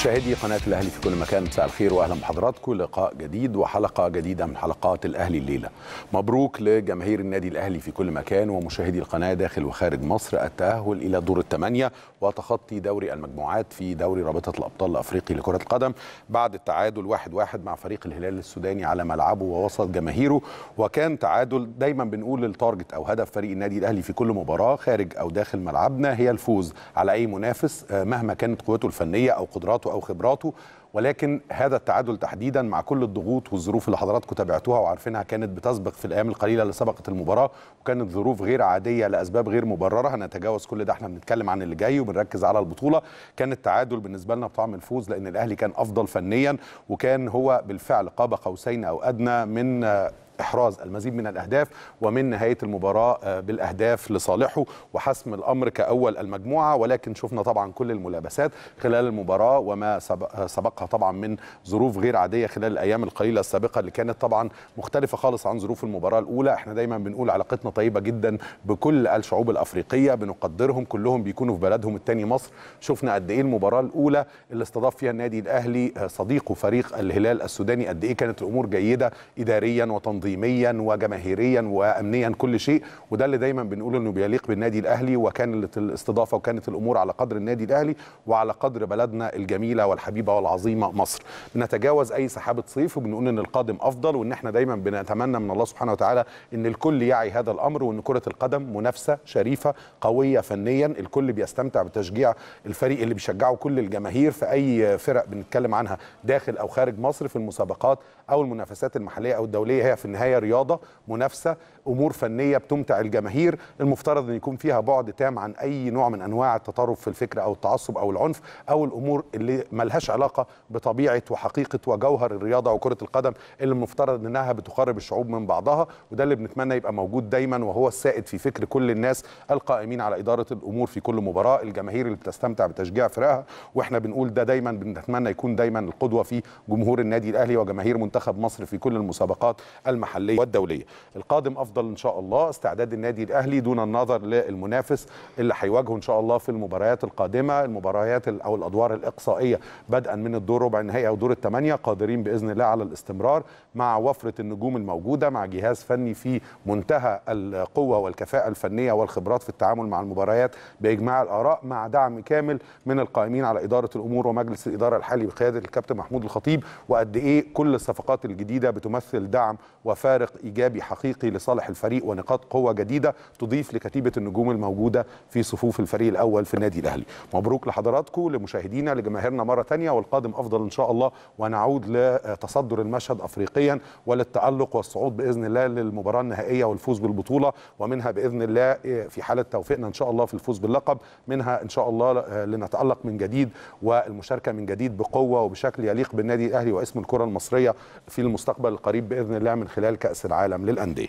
مشاهدي قناة الأهلي في كل مكان مساء الخير وأهلا بحضراتكم لقاء جديد وحلقة جديدة من حلقات الأهلي الليلة مبروك لجماهير النادي الأهلي في كل مكان ومشاهدي القناة داخل وخارج مصر التأهل إلى دور الثمانية وتخطي دوري المجموعات في دوري رابطة الأبطال الأفريقي لكرة القدم بعد التعادل واحد واحد مع فريق الهلال السوداني على ملعبه ووسط جماهيره وكان تعادل دايما بنقول التارجت أو هدف فريق النادي الأهلي في كل مباراة خارج أو داخل ملعبنا هي الفوز على أي منافس مهما كانت قوته الفنية أو قدراته او خبراته ولكن هذا التعادل تحديدا مع كل الضغوط والظروف اللي حضراتكم تابعتوها وعارفينها كانت بتسبق في الايام القليله اللي سبقت المباراه وكانت ظروف غير عاديه لاسباب غير مبرره هنتجاوز كل ده احنا بنتكلم عن اللي جاي وبنركز على البطوله كان التعادل بالنسبه لنا بطعم الفوز لان الاهلي كان افضل فنيا وكان هو بالفعل قاب قوسين او ادنى من احراز المزيد من الاهداف ومن نهايه المباراه بالاهداف لصالحه وحسم الامر كاول المجموعه ولكن شفنا طبعا كل الملابسات خلال المباراه وما سبقها طبعا من ظروف غير عاديه خلال الايام القليله السابقه اللي كانت طبعا مختلفه خالص عن ظروف المباراه الاولى احنا دايما بنقول علاقتنا طيبه جدا بكل الشعوب الافريقيه بنقدرهم كلهم بيكونوا في بلدهم الثاني مصر شفنا قد ايه المباراه الاولى اللي استضاف فيها النادي الاهلي صديقه فريق الهلال السوداني قد ايه كانت الامور جيده اداريا وتنظيميا تنظيميا وجماهيريا وامنيا كل شيء وده اللي دايما بنقول انه بيليق بالنادي الاهلي وكانت الاستضافه وكانت الامور على قدر النادي الاهلي وعلى قدر بلدنا الجميله والحبيبه والعظيمه مصر بنتجاوز اي سحابه صيف وبنقول ان القادم افضل وان احنا دايما بنتمنى من الله سبحانه وتعالى ان الكل يعي هذا الامر وان كره القدم منافسه شريفه قويه فنيا الكل بيستمتع بتشجيع الفريق اللي بيشجعه كل الجماهير في اي فرق بنتكلم عنها داخل او خارج مصر في المسابقات او المنافسات المحليه او الدوليه هي في النهايه رياضه منافسه امور فنيه بتمتع الجماهير المفترض ان يكون فيها بعد تام عن اي نوع من انواع التطرف في الفكر او التعصب او العنف او الامور اللي ملهاش علاقه بطبيعه وحقيقه وجوهر الرياضه وكره القدم اللي المفترض انها بتقرب الشعوب من بعضها وده اللي بنتمنى يبقى موجود دايما وهو السائد في فكر كل الناس القائمين على اداره الامور في كل مباراه الجماهير اللي بتستمتع بتشجيع فرقها واحنا بنقول ده دايما بنتمنى يكون دايما القدوه في جمهور النادي الاهلي وجماهير منتخب مصر في كل المسابقات المحليه والدوليه القادم افضل ان شاء الله استعداد النادي الاهلي دون النظر للمنافس اللي هيواجهه ان شاء الله في المباريات القادمه المباريات او الادوار الاقصائيه بدءا من الدور ربع النهائي او دور الثمانيه قادرين باذن الله على الاستمرار مع وفره النجوم الموجوده مع جهاز فني في منتهى القوه والكفاءه الفنيه والخبرات في التعامل مع المباريات باجماع الاراء مع دعم كامل من القائمين على اداره الامور ومجلس الاداره الحالي بقياده الكابتن محمود الخطيب وقد ايه كل الصفقات الجديده بتمثل دعم وفارق ايجابي حقيقي لصالح الفريق ونقاط قوه جديده تضيف لكتيبه النجوم الموجوده في صفوف الفريق الاول في النادي الاهلي مبروك لحضراتكم لمشاهدينا لجماهيرنا مره ثانيه والقادم افضل ان شاء الله ونعود لتصدر المشهد افريقيا وللتالق والصعود باذن الله للمباراه النهائيه والفوز بالبطوله ومنها باذن الله في حاله توفيقنا ان شاء الله في الفوز باللقب منها ان شاء الله لنتالق من جديد والمشاركه من جديد بقوه وبشكل يليق بالنادي الاهلي واسم الكره المصريه في المستقبل القريب باذن الله من خلال كاس العالم للانديه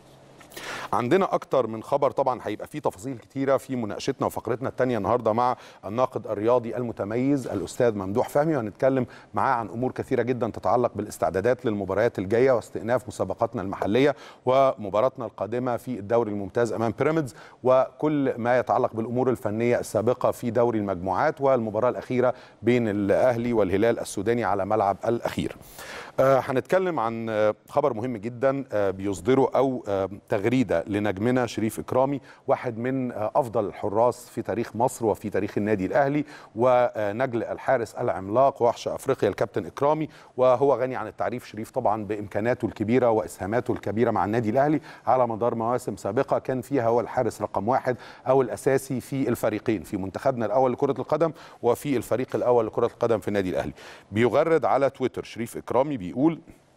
عندنا اكتر من خبر طبعا هيبقى فيه تفاصيل كتيره في مناقشتنا وفقرتنا الثانيه النهارده مع الناقد الرياضي المتميز الاستاذ ممدوح فهمي وهنتكلم معاه عن امور كثيره جدا تتعلق بالاستعدادات للمباريات الجايه واستئناف مسابقاتنا المحليه ومباراتنا القادمه في الدوري الممتاز امام بيراميدز وكل ما يتعلق بالامور الفنيه السابقه في دوري المجموعات والمباراه الاخيره بين الاهلي والهلال السوداني على ملعب الاخير. هنتكلم عن خبر مهم جدا بيصدره او تغريده لنجمنا شريف اكرامي واحد من افضل الحراس في تاريخ مصر وفي تاريخ النادي الاهلي ونجل الحارس العملاق وحش افريقيا الكابتن اكرامي وهو غني عن التعريف شريف طبعا بامكاناته الكبيره واسهاماته الكبيره مع النادي الاهلي على مدار مواسم سابقه كان فيها هو الحارس رقم واحد او الاساسي في الفريقين في منتخبنا الاول لكره القدم وفي الفريق الاول لكره القدم في النادي الاهلي بيغرد على تويتر شريف اكرامي بيقول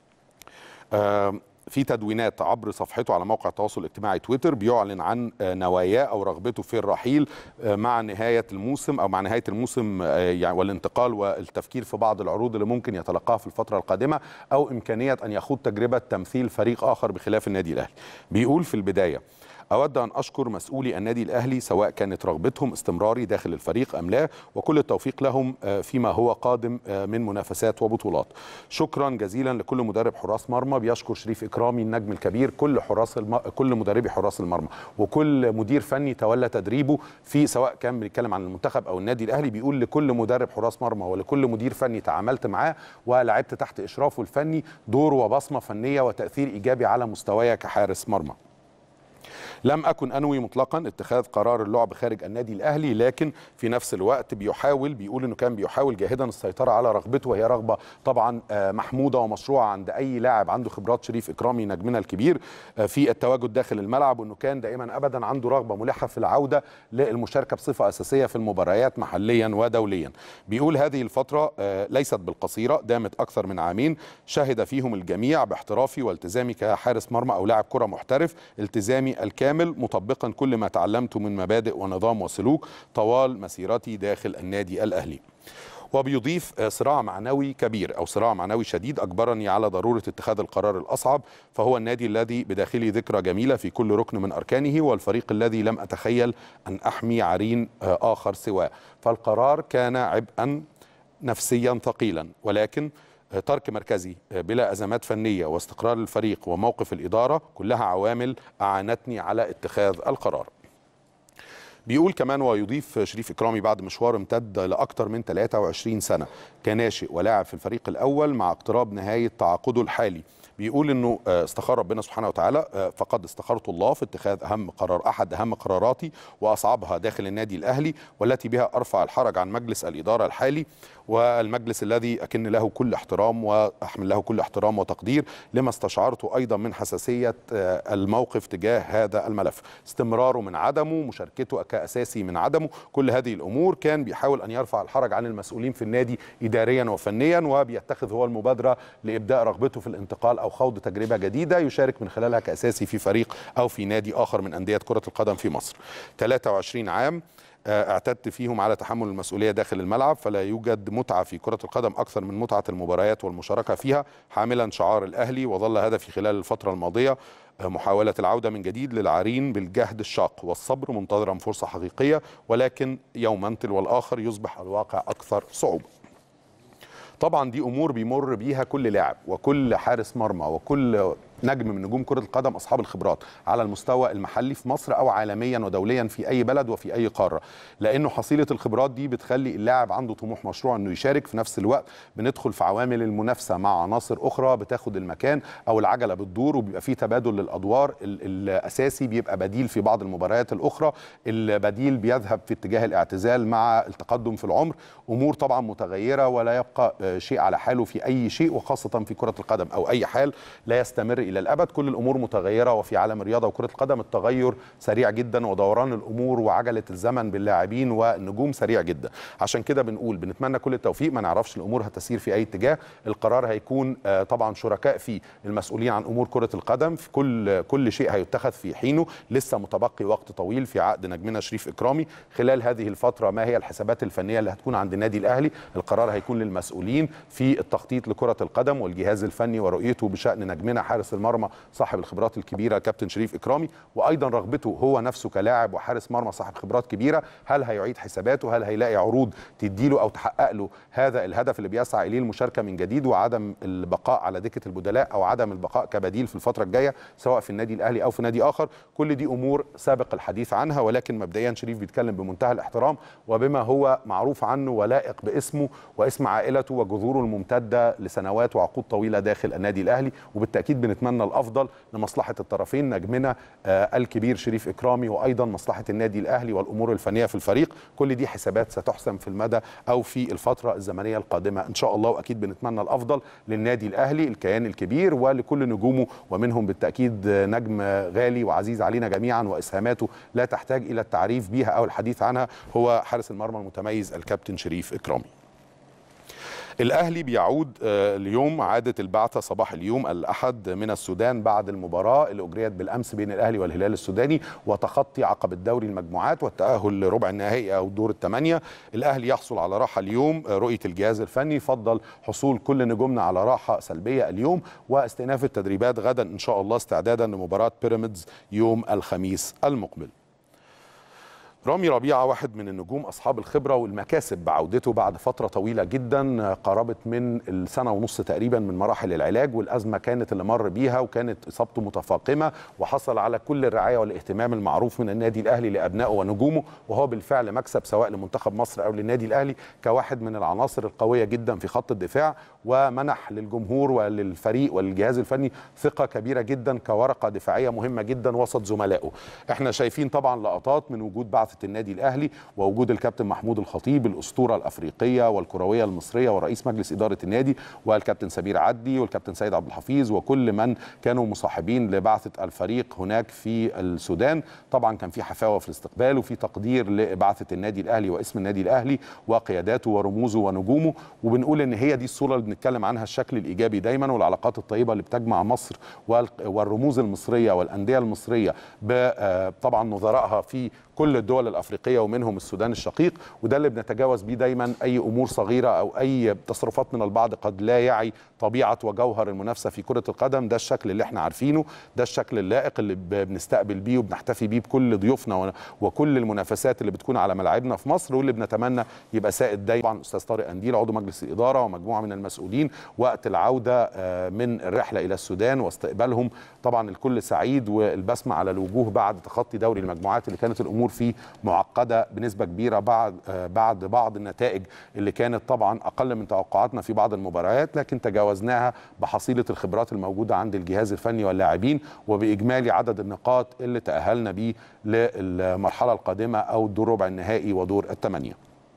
آه في تدوينات عبر صفحته على موقع التواصل الاجتماعي تويتر بيعلن عن نواياه او رغبته في الرحيل مع نهايه الموسم او مع نهايه الموسم يعني والانتقال والتفكير في بعض العروض اللي ممكن يتلقاها في الفتره القادمه او امكانيه ان يخوض تجربه تمثيل فريق اخر بخلاف النادي الاهلي. بيقول في البدايه اود ان اشكر مسؤولي النادي الاهلي سواء كانت رغبتهم استمراري داخل الفريق ام لا وكل التوفيق لهم فيما هو قادم من منافسات وبطولات شكرا جزيلا لكل مدرب حراس مرمى بيشكر شريف اكرامي النجم الكبير كل حراس الم... كل مدربي حراس المرمى وكل مدير فني تولى تدريبه في سواء كان بيتكلم عن المنتخب او النادي الاهلي بيقول لكل مدرب حراس مرمى ولكل مدير فني تعاملت معاه ولعبت تحت اشرافه الفني دور وبصمه فنيه وتاثير ايجابي على مستواي كحارس مرمى لم أكن أنوي مطلقا اتخاذ قرار اللعب خارج النادي الأهلي لكن في نفس الوقت بيحاول بيقول أنه كان بيحاول جاهدا السيطرة على رغبته وهي رغبة طبعا محمودة ومشروعة عند أي لاعب عنده خبرات شريف إكرامي نجمنا الكبير في التواجد داخل الملعب وأنه كان دائما أبدا عنده رغبة ملحة في العودة للمشاركة بصفة أساسية في المباريات محليا ودوليا بيقول هذه الفترة ليست بالقصيرة دامت أكثر من عامين شهد فيهم الجميع باحترافي والتزامي كحارس مرمى أو لاعب كرة محترف التزامي الكامل مطبقا كل ما تعلمته من مبادئ ونظام وسلوك طوال مسيرتي داخل النادي الأهلي وبيضيف صراع معنوي كبير او صراع معنوي شديد اجبرني على ضروره اتخاذ القرار الاصعب فهو النادي الذي بداخلي ذكرى جميله في كل ركن من اركانه والفريق الذي لم اتخيل ان احمي عرين اخر سواه فالقرار كان عبئا نفسيا ثقيلا ولكن ترك مركزي بلا ازمات فنيه واستقرار الفريق وموقف الاداره كلها عوامل اعانتني على اتخاذ القرار. بيقول كمان ويضيف شريف اكرامي بعد مشوار امتد لاكثر من 23 سنه كناشئ ولاعب في الفريق الاول مع اقتراب نهايه تعاقده الحالي بيقول انه استخار ربنا سبحانه وتعالى فقد استخرت الله في اتخاذ اهم قرار احد اهم قراراتي واصعبها داخل النادي الاهلي والتي بها ارفع الحرج عن مجلس الاداره الحالي والمجلس الذي اكن له كل احترام واحمل له كل احترام وتقدير لما استشعرته ايضا من حساسيه الموقف تجاه هذا الملف استمراره من عدمه مشاركته كاساسي من عدمه كل هذه الامور كان بيحاول ان يرفع الحرج عن المسؤولين في النادي اداريا وفنيا وبيتخذ هو المبادره لابداء رغبته في الانتقال او خوض تجربه جديده يشارك من خلالها كاساسي في فريق او في نادي اخر من انديه كره القدم في مصر 23 عام اعتدت فيهم على تحمل المسؤوليه داخل الملعب فلا يوجد متعه في كره القدم اكثر من متعه المباريات والمشاركه فيها حاملا شعار الاهلي وظل هدفي خلال الفتره الماضيه محاوله العوده من جديد للعرين بالجهد الشاق والصبر منتظرا فرصه حقيقيه ولكن يوما تلو الاخر يصبح الواقع اكثر صعوبه طبعا دي امور بيمر بيها كل لاعب وكل حارس مرمى وكل نجم من نجوم كره القدم اصحاب الخبرات على المستوى المحلي في مصر او عالميا ودوليا في اي بلد وفي اي قاره لانه حصيله الخبرات دي بتخلي اللاعب عنده طموح مشروع انه يشارك في نفس الوقت بندخل في عوامل المنافسه مع عناصر اخرى بتاخد المكان او العجله بتدور وبيبقى في تبادل للادوار الاساسي بيبقى بديل في بعض المباريات الاخرى البديل بيذهب في اتجاه الاعتزال مع التقدم في العمر امور طبعا متغيره ولا يبقى شيء على حاله في اي شيء وخاصه في كره القدم او اي حال لا يستمر الى الابد كل الامور متغيره وفي عالم الرياضه وكره القدم التغير سريع جدا ودوران الامور وعجله الزمن باللاعبين والنجوم سريع جدا عشان كده بنقول بنتمنى كل التوفيق ما نعرفش الامور هتسير في اي اتجاه القرار هيكون طبعا شركاء فيه المسؤولين عن امور كره القدم في كل كل شيء هيتخذ في حينه لسه متبقي وقت طويل في عقد نجمنا شريف اكرامي خلال هذه الفتره ما هي الحسابات الفنيه اللي هتكون عند النادي الاهلي القرار هيكون للمسؤولين في التخطيط لكره القدم والجهاز الفني ورؤيته بشان نجمنا حارس المرمى صاحب الخبرات الكبيره كابتن شريف اكرامي وايضا رغبته هو نفسه كلاعب وحارس مرمى صاحب خبرات كبيره هل هيعيد حساباته هل هيلاقي عروض تديله او تحقق له هذا الهدف اللي بيسعى اليه المشاركه من جديد وعدم البقاء على دكه البدلاء او عدم البقاء كبديل في الفتره الجايه سواء في النادي الاهلي او في نادي اخر كل دي امور سابق الحديث عنها ولكن مبدئيا شريف بيتكلم بمنتهى الاحترام وبما هو معروف عنه ولائق باسمه واسم عائلته وجذوره الممتده لسنوات وعقود طويله داخل النادي الاهلي وبالتاكيد بنتمنى الافضل لمصلحه الطرفين نجمنا آه الكبير شريف اكرامي وايضا مصلحه النادي الاهلي والامور الفنيه في الفريق كل دي حسابات ستحسم في المدى او في الفتره الزمنيه القادمه ان شاء الله واكيد بنتمنى الافضل للنادي الاهلي الكيان الكبير ولكل نجومه ومنهم بالتاكيد نجم غالي وعزيز علينا جميعا واسهاماته لا تحتاج الى التعريف بها او الحديث عنها هو حارس المرمى المتميز الكابتن شريف اكرامي الاهلي بيعود آه، اليوم عاده البعثه صباح اليوم الاحد من السودان بعد المباراه اللي اجريت بالامس بين الاهلي والهلال السوداني وتخطي عقبه دوري المجموعات والتاهل لربع النهائي او دور الثمانيه الاهلي يحصل على راحه اليوم آه، رؤيه الجهاز الفني فضل حصول كل نجومنا على راحه سلبيه اليوم واستئناف التدريبات غدا ان شاء الله استعدادا لمباراه بيراميدز يوم الخميس المقبل رامي ربيعة واحد من النجوم أصحاب الخبرة والمكاسب بعودته بعد فترة طويلة جدا قربت من السنة ونص تقريبا من مراحل العلاج والأزمة كانت اللي مر بيها وكانت إصابته متفاقمة وحصل على كل الرعاية والاهتمام المعروف من النادي الأهلي لأبنائه ونجومه وهو بالفعل مكسب سواء لمنتخب مصر أو للنادي الأهلي كواحد من العناصر القوية جدا في خط الدفاع ومنح للجمهور وللفريق وللجهاز الفني ثقة كبيرة جدا كورقة دفاعية مهمة جدا وسط زملائه احنا شايفين طبعا لقطات من وجود بعث النادي الاهلي ووجود الكابتن محمود الخطيب الاسطوره الافريقيه والكرويه المصريه ورئيس مجلس اداره النادي والكابتن سمير عدي والكابتن سيد عبد الحفيظ وكل من كانوا مصاحبين لبعثه الفريق هناك في السودان طبعا كان في حفاوه في الاستقبال وفي تقدير لبعثه النادي الاهلي واسم النادي الاهلي وقياداته ورموزه ونجومه وبنقول ان هي دي الصوره اللي بنتكلم عنها الشكل الايجابي دايما والعلاقات الطيبه اللي بتجمع مصر والرموز المصريه والانديه المصريه طبعا نظرائها في كل الدول الافريقيه ومنهم السودان الشقيق وده اللي بنتجاوز بيه دايما اي امور صغيره او اي تصرفات من البعض قد لا يعي طبيعه وجوهر المنافسه في كره القدم ده الشكل اللي احنا عارفينه ده الشكل اللائق اللي بنستقبل بيه وبنحتفي بيه بكل ضيوفنا وكل المنافسات اللي بتكون على ملاعبنا في مصر واللي بنتمنى يبقى سائد دايما طبعا استاذ طارق انديل عضو مجلس الاداره ومجموعه من المسؤولين وقت العوده من الرحله الى السودان واستقبالهم طبعا الكل سعيد والبسمه على الوجوه بعد تخطي دوري المجموعات اللي كانت الامور فيه معقده بنسبه كبيره بعد بعد بعض النتائج اللي كانت طبعا اقل من توقعاتنا في بعض المباريات لكن تجاوزناها بحصيله الخبرات الموجوده عند الجهاز الفني واللاعبين وباجمالي عدد النقاط اللي تاهلنا بيه للمرحله القادمه او دور ربع النهائي ودور الثمانيه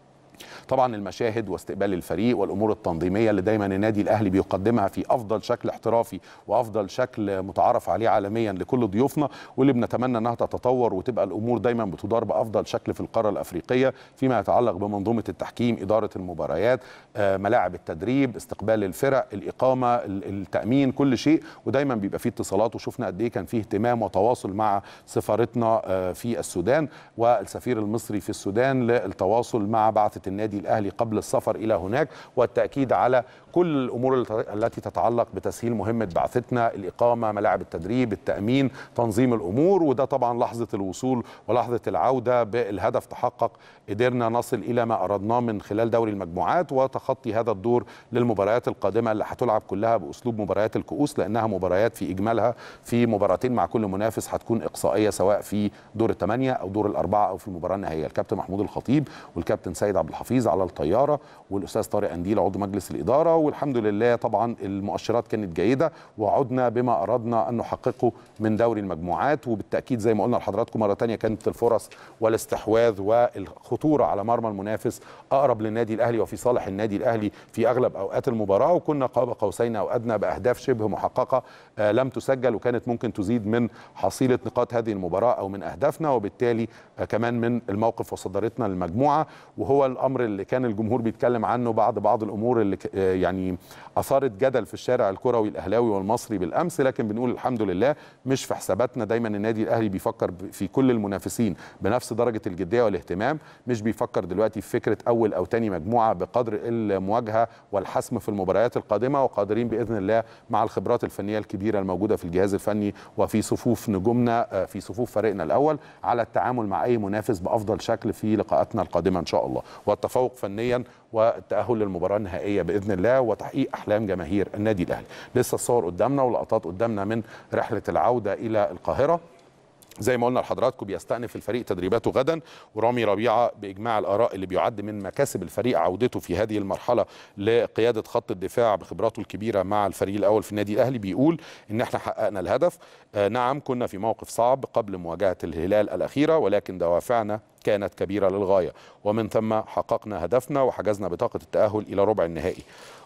طبعا المشاهد واستقبال الفريق والامور التنظيميه اللي دايما النادي الاهلي بيقدمها في افضل شكل احترافي وافضل شكل متعارف عليه عالميا لكل ضيوفنا واللي بنتمنى انها تتطور وتبقى الامور دايما بتدار بافضل شكل في القاره الافريقيه فيما يتعلق بمنظومه التحكيم اداره المباريات ملاعب التدريب استقبال الفرق الاقامه التامين كل شيء ودايما بيبقى فيه اتصالات وشفنا قد ايه كان فيه اهتمام وتواصل مع سفارتنا في السودان والسفير المصري في السودان للتواصل مع بعثه النادي الاهلي قبل السفر الى هناك والتاكيد على كل الامور التي تتعلق بتسهيل مهمه بعثتنا الاقامه ملاعب التدريب التامين تنظيم الامور وده طبعا لحظه الوصول ولحظه العوده بالهدف تحقق قدرنا نصل الى ما اردناه من خلال دوري المجموعات وتخطي هذا الدور للمباريات القادمه اللي هتلعب كلها باسلوب مباريات الكؤوس لانها مباريات في اجمالها في مباراتين مع كل منافس هتكون اقصائيه سواء في دور الثمانيه او دور الاربعه او في المباراه النهائيه الكابتن محمود الخطيب والكابتن سيد عبد الحفيظ على الطياره والاستاذ طارق انديل عضو مجلس الاداره والحمد لله طبعا المؤشرات كانت جيده وعدنا بما اردنا ان نحققه من دوري المجموعات وبالتاكيد زي ما قلنا لحضراتكم مره ثانيه كانت الفرص والاستحواذ والخطوره على مرمى المنافس اقرب للنادي الاهلي وفي صالح النادي الاهلي في اغلب اوقات المباراه وكنا قاب قوسين او ادنى باهداف شبه محققه آه لم تسجل وكانت ممكن تزيد من حصيله نقاط هذه المباراه او من اهدافنا وبالتالي آه كمان من الموقف وصدارتنا للمجموعه وهو الامر اللي كان الجمهور بيتكلم عنه بعد بعض الامور اللي آه يعني اثارت جدل في الشارع الكروي الاهلاوي والمصري بالامس لكن بنقول الحمد لله مش في حساباتنا دايما النادي الاهلي بيفكر في كل المنافسين بنفس درجه الجديه والاهتمام مش بيفكر دلوقتي في فكره اول او ثاني مجموعه بقدر المواجهه والحسم في المباريات القادمه وقادرين باذن الله مع الخبرات الفنيه الكبيره الموجوده في الجهاز الفني وفي صفوف نجومنا في صفوف فريقنا الاول على التعامل مع اي منافس بافضل شكل في لقاءاتنا القادمه ان شاء الله والتفوق فنيا والتاهل للمباراه النهائيه باذن الله وتحقيق احلام جماهير النادي الاهلي لسه الصور قدامنا ولقطات قدامنا من رحله العوده الى القاهره زي ما قلنا لحضراتكم بيستأنف الفريق تدريباته غدا ورامي ربيعه باجماع الاراء اللي بيعد من مكاسب الفريق عودته في هذه المرحله لقياده خط الدفاع بخبراته الكبيره مع الفريق الاول في النادي الاهلي بيقول ان احنا حققنا الهدف آه نعم كنا في موقف صعب قبل مواجهه الهلال الاخيره ولكن دوافعنا كانت كبيره للغايه ومن ثم حققنا هدفنا وحجزنا بطاقه التاهل الى ربع النهائي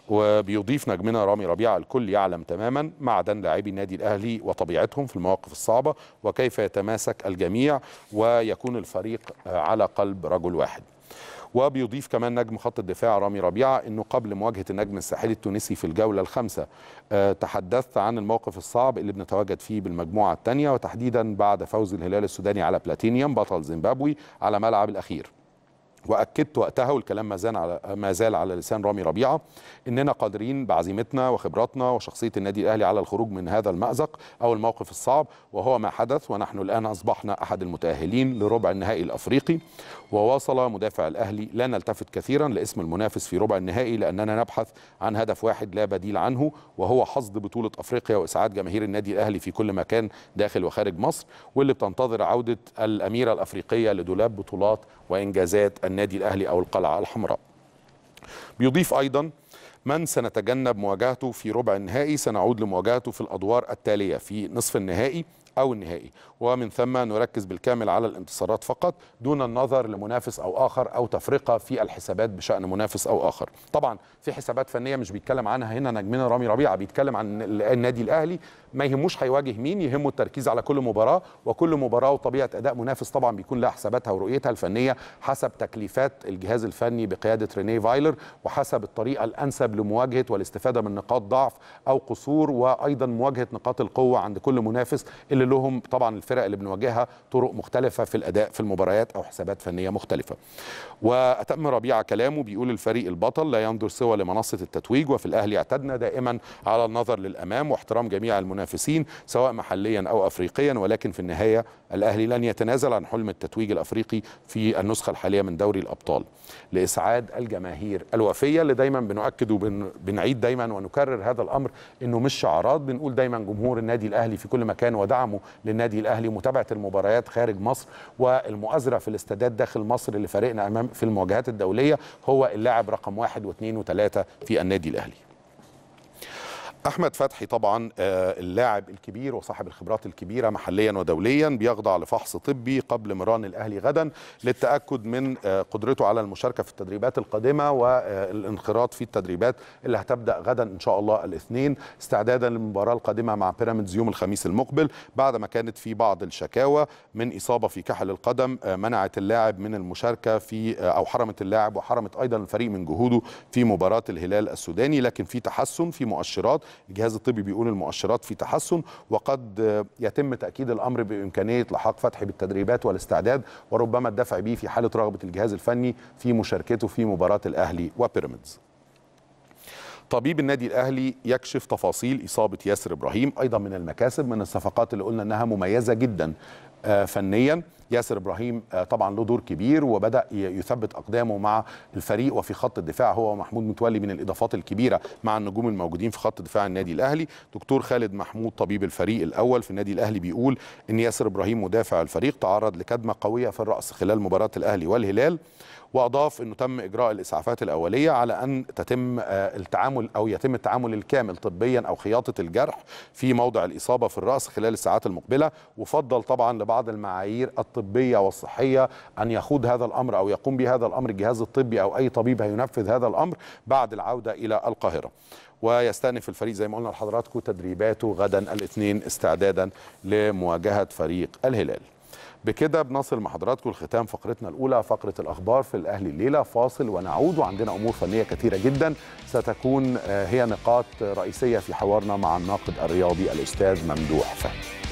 وبيضيف نجمنا رامي ربيعه الكل يعلم تماما معدن لاعبي النادي الاهلي وطبيعتهم في المواقف الصعبه وكيف يتماسك الجميع ويكون الفريق على قلب رجل واحد وبيضيف كمان نجم خط الدفاع رامي ربيعه انه قبل مواجهه النجم الساحلي التونسي في الجوله الخامسه آه، تحدثت عن الموقف الصعب اللي بنتواجد فيه بالمجموعه الثانيه وتحديدا بعد فوز الهلال السوداني على بلاتينيوم بطل زيمبابوي على ملعب الاخير واكدت وقتها والكلام ما زال على ما زال على لسان رامي ربيعه اننا قادرين بعزيمتنا وخبراتنا وشخصيه النادي الاهلي على الخروج من هذا المازق او الموقف الصعب وهو ما حدث ونحن الان اصبحنا احد المتاهلين لربع النهائي الافريقي وواصل مدافع الاهلي لا نلتفت كثيرا لاسم المنافس في ربع النهائي لاننا نبحث عن هدف واحد لا بديل عنه وهو حصد بطوله افريقيا واسعاد جماهير النادي الاهلي في كل مكان داخل وخارج مصر واللي بتنتظر عوده الاميره الافريقيه لدولاب بطولات وانجازات النادي الاهلي او القلعه الحمراء. بيضيف ايضا من سنتجنب مواجهته في ربع النهائي سنعود لمواجهته في الادوار التاليه في نصف النهائي او النهائي ومن ثم نركز بالكامل على الانتصارات فقط دون النظر لمنافس او اخر او تفرقه في الحسابات بشان منافس او اخر طبعا في حسابات فنيه مش بيتكلم عنها هنا نجمنا رامي ربيعه بيتكلم عن النادي الاهلي ما يهموش هيواجه مين يهمه التركيز على كل مباراه وكل مباراه وطبيعه اداء منافس طبعا بيكون لها حساباتها ورؤيتها الفنيه حسب تكليفات الجهاز الفني بقياده رينيه فايلر وحسب الطريقه الانسب لمواجهه والاستفاده من نقاط ضعف او قصور وايضا مواجهه نقاط القوه عند كل منافس اللي لهم طبعا الفرق اللي بنواجهها طرق مختلفه في الاداء في المباريات او حسابات فنيه مختلفه. واتم ربيعه كلامه بيقول الفريق البطل لا ينظر سوى لمنصه التتويج وفي الاهلي اعتدنا دائما على النظر للامام واحترام جميع المنافسين سواء محليا او افريقيا ولكن في النهايه الاهلي لن يتنازل عن حلم التتويج الافريقي في النسخه الحاليه من دوري الابطال لاسعاد الجماهير الوفيه اللي دايما بنؤكد وبنعيد دايما ونكرر هذا الامر انه مش شعارات بنقول دايما جمهور النادي الاهلي في كل مكان ودعمه للنادي الاهلي ومتابعه المباريات خارج مصر والمؤازره في الاستادات داخل مصر لفريقنا امام في المواجهات الدوليه هو اللاعب رقم واحد واثنين وثلاثه في النادي الاهلي. احمد فتحي طبعا اللاعب الكبير وصاحب الخبرات الكبيره محليا ودوليا بيخضع لفحص طبي قبل مران الاهلي غدا للتاكد من قدرته على المشاركه في التدريبات القادمه والانخراط في التدريبات اللي هتبدا غدا ان شاء الله الاثنين استعدادا للمباراه القادمه مع بيراميدز يوم الخميس المقبل بعد ما كانت في بعض الشكاوى من اصابه في كحل القدم منعت اللاعب من المشاركه في او حرمت اللاعب وحرمت ايضا الفريق من جهوده في مباراه الهلال السوداني لكن في تحسن في مؤشرات الجهاز الطبي بيقول المؤشرات في تحسن وقد يتم تاكيد الامر بامكانيه لحاق فتحي بالتدريبات والاستعداد وربما الدفع به في حاله رغبه الجهاز الفني في مشاركته في مباراه الاهلي وبيراميدز. طبيب النادي الاهلي يكشف تفاصيل اصابه ياسر ابراهيم ايضا من المكاسب من الصفقات اللي قلنا انها مميزه جدا فنيا ياسر ابراهيم طبعا له دور كبير وبدا يثبت اقدامه مع الفريق وفي خط الدفاع هو ومحمود متولي من الاضافات الكبيره مع النجوم الموجودين في خط دفاع النادي الاهلي دكتور خالد محمود طبيب الفريق الاول في النادي الاهلي بيقول ان ياسر ابراهيم مدافع الفريق تعرض لكدمه قويه في الراس خلال مباراه الاهلي والهلال واضاف انه تم اجراء الاسعافات الاوليه على ان تتم التعامل او يتم التعامل الكامل طبيا او خياطه الجرح في موضع الاصابه في الراس خلال الساعات المقبله وفضل طبعا لبعض المعايير الطبيه والصحيه ان يخوض هذا الامر او يقوم بهذا الامر الجهاز الطبي او اي طبيب هينفذ هذا الامر بعد العوده الى القاهره. ويستأنف الفريق زي ما قلنا لحضراتكم تدريباته غدا الاثنين استعدادا لمواجهه فريق الهلال. بكده بنصل مع حضراتكم لختام فقرتنا الاولى فقره الاخبار في الاهلي الليله فاصل ونعود وعندنا امور فنيه كثيره جدا ستكون هي نقاط رئيسيه في حوارنا مع الناقد الرياضي الاستاذ ممدوح فهمي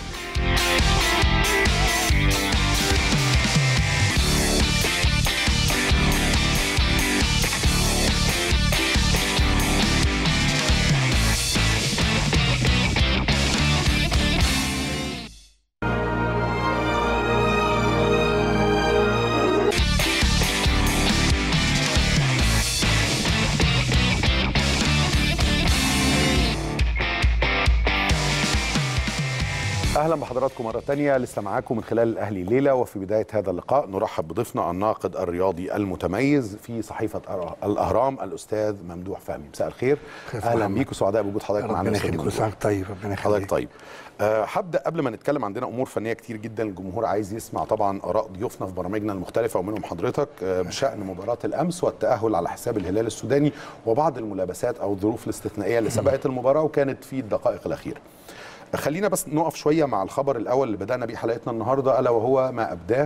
اهلا بحضراتكم مره ثانيه لسه معاكم من خلال الاهلي الليله وفي بدايه هذا اللقاء نرحب بضيفنا الناقد الرياضي المتميز في صحيفه الاهرام الاستاذ ممدوح فهمي مساء الخير اهلا بيك وسعداء بوجود حضرتك معانا ربنا يخليك وسعك طيب ربنا يخليك حضرتك طيب أه هبدا قبل ما نتكلم عندنا امور فنيه كتير جدا الجمهور عايز يسمع طبعا اراء ضيوفنا في برامجنا المختلفه ومنهم حضرتك أه بشان مباراه الامس والتاهل على حساب الهلال السوداني وبعض الملابسات او الظروف الاستثنائيه اللي سبقت المباراه وكانت في الدقائق الاخيره خلينا بس نقف شويه مع الخبر الاول اللي بدانا بيه حلقتنا النهارده الا وهو ما ابداه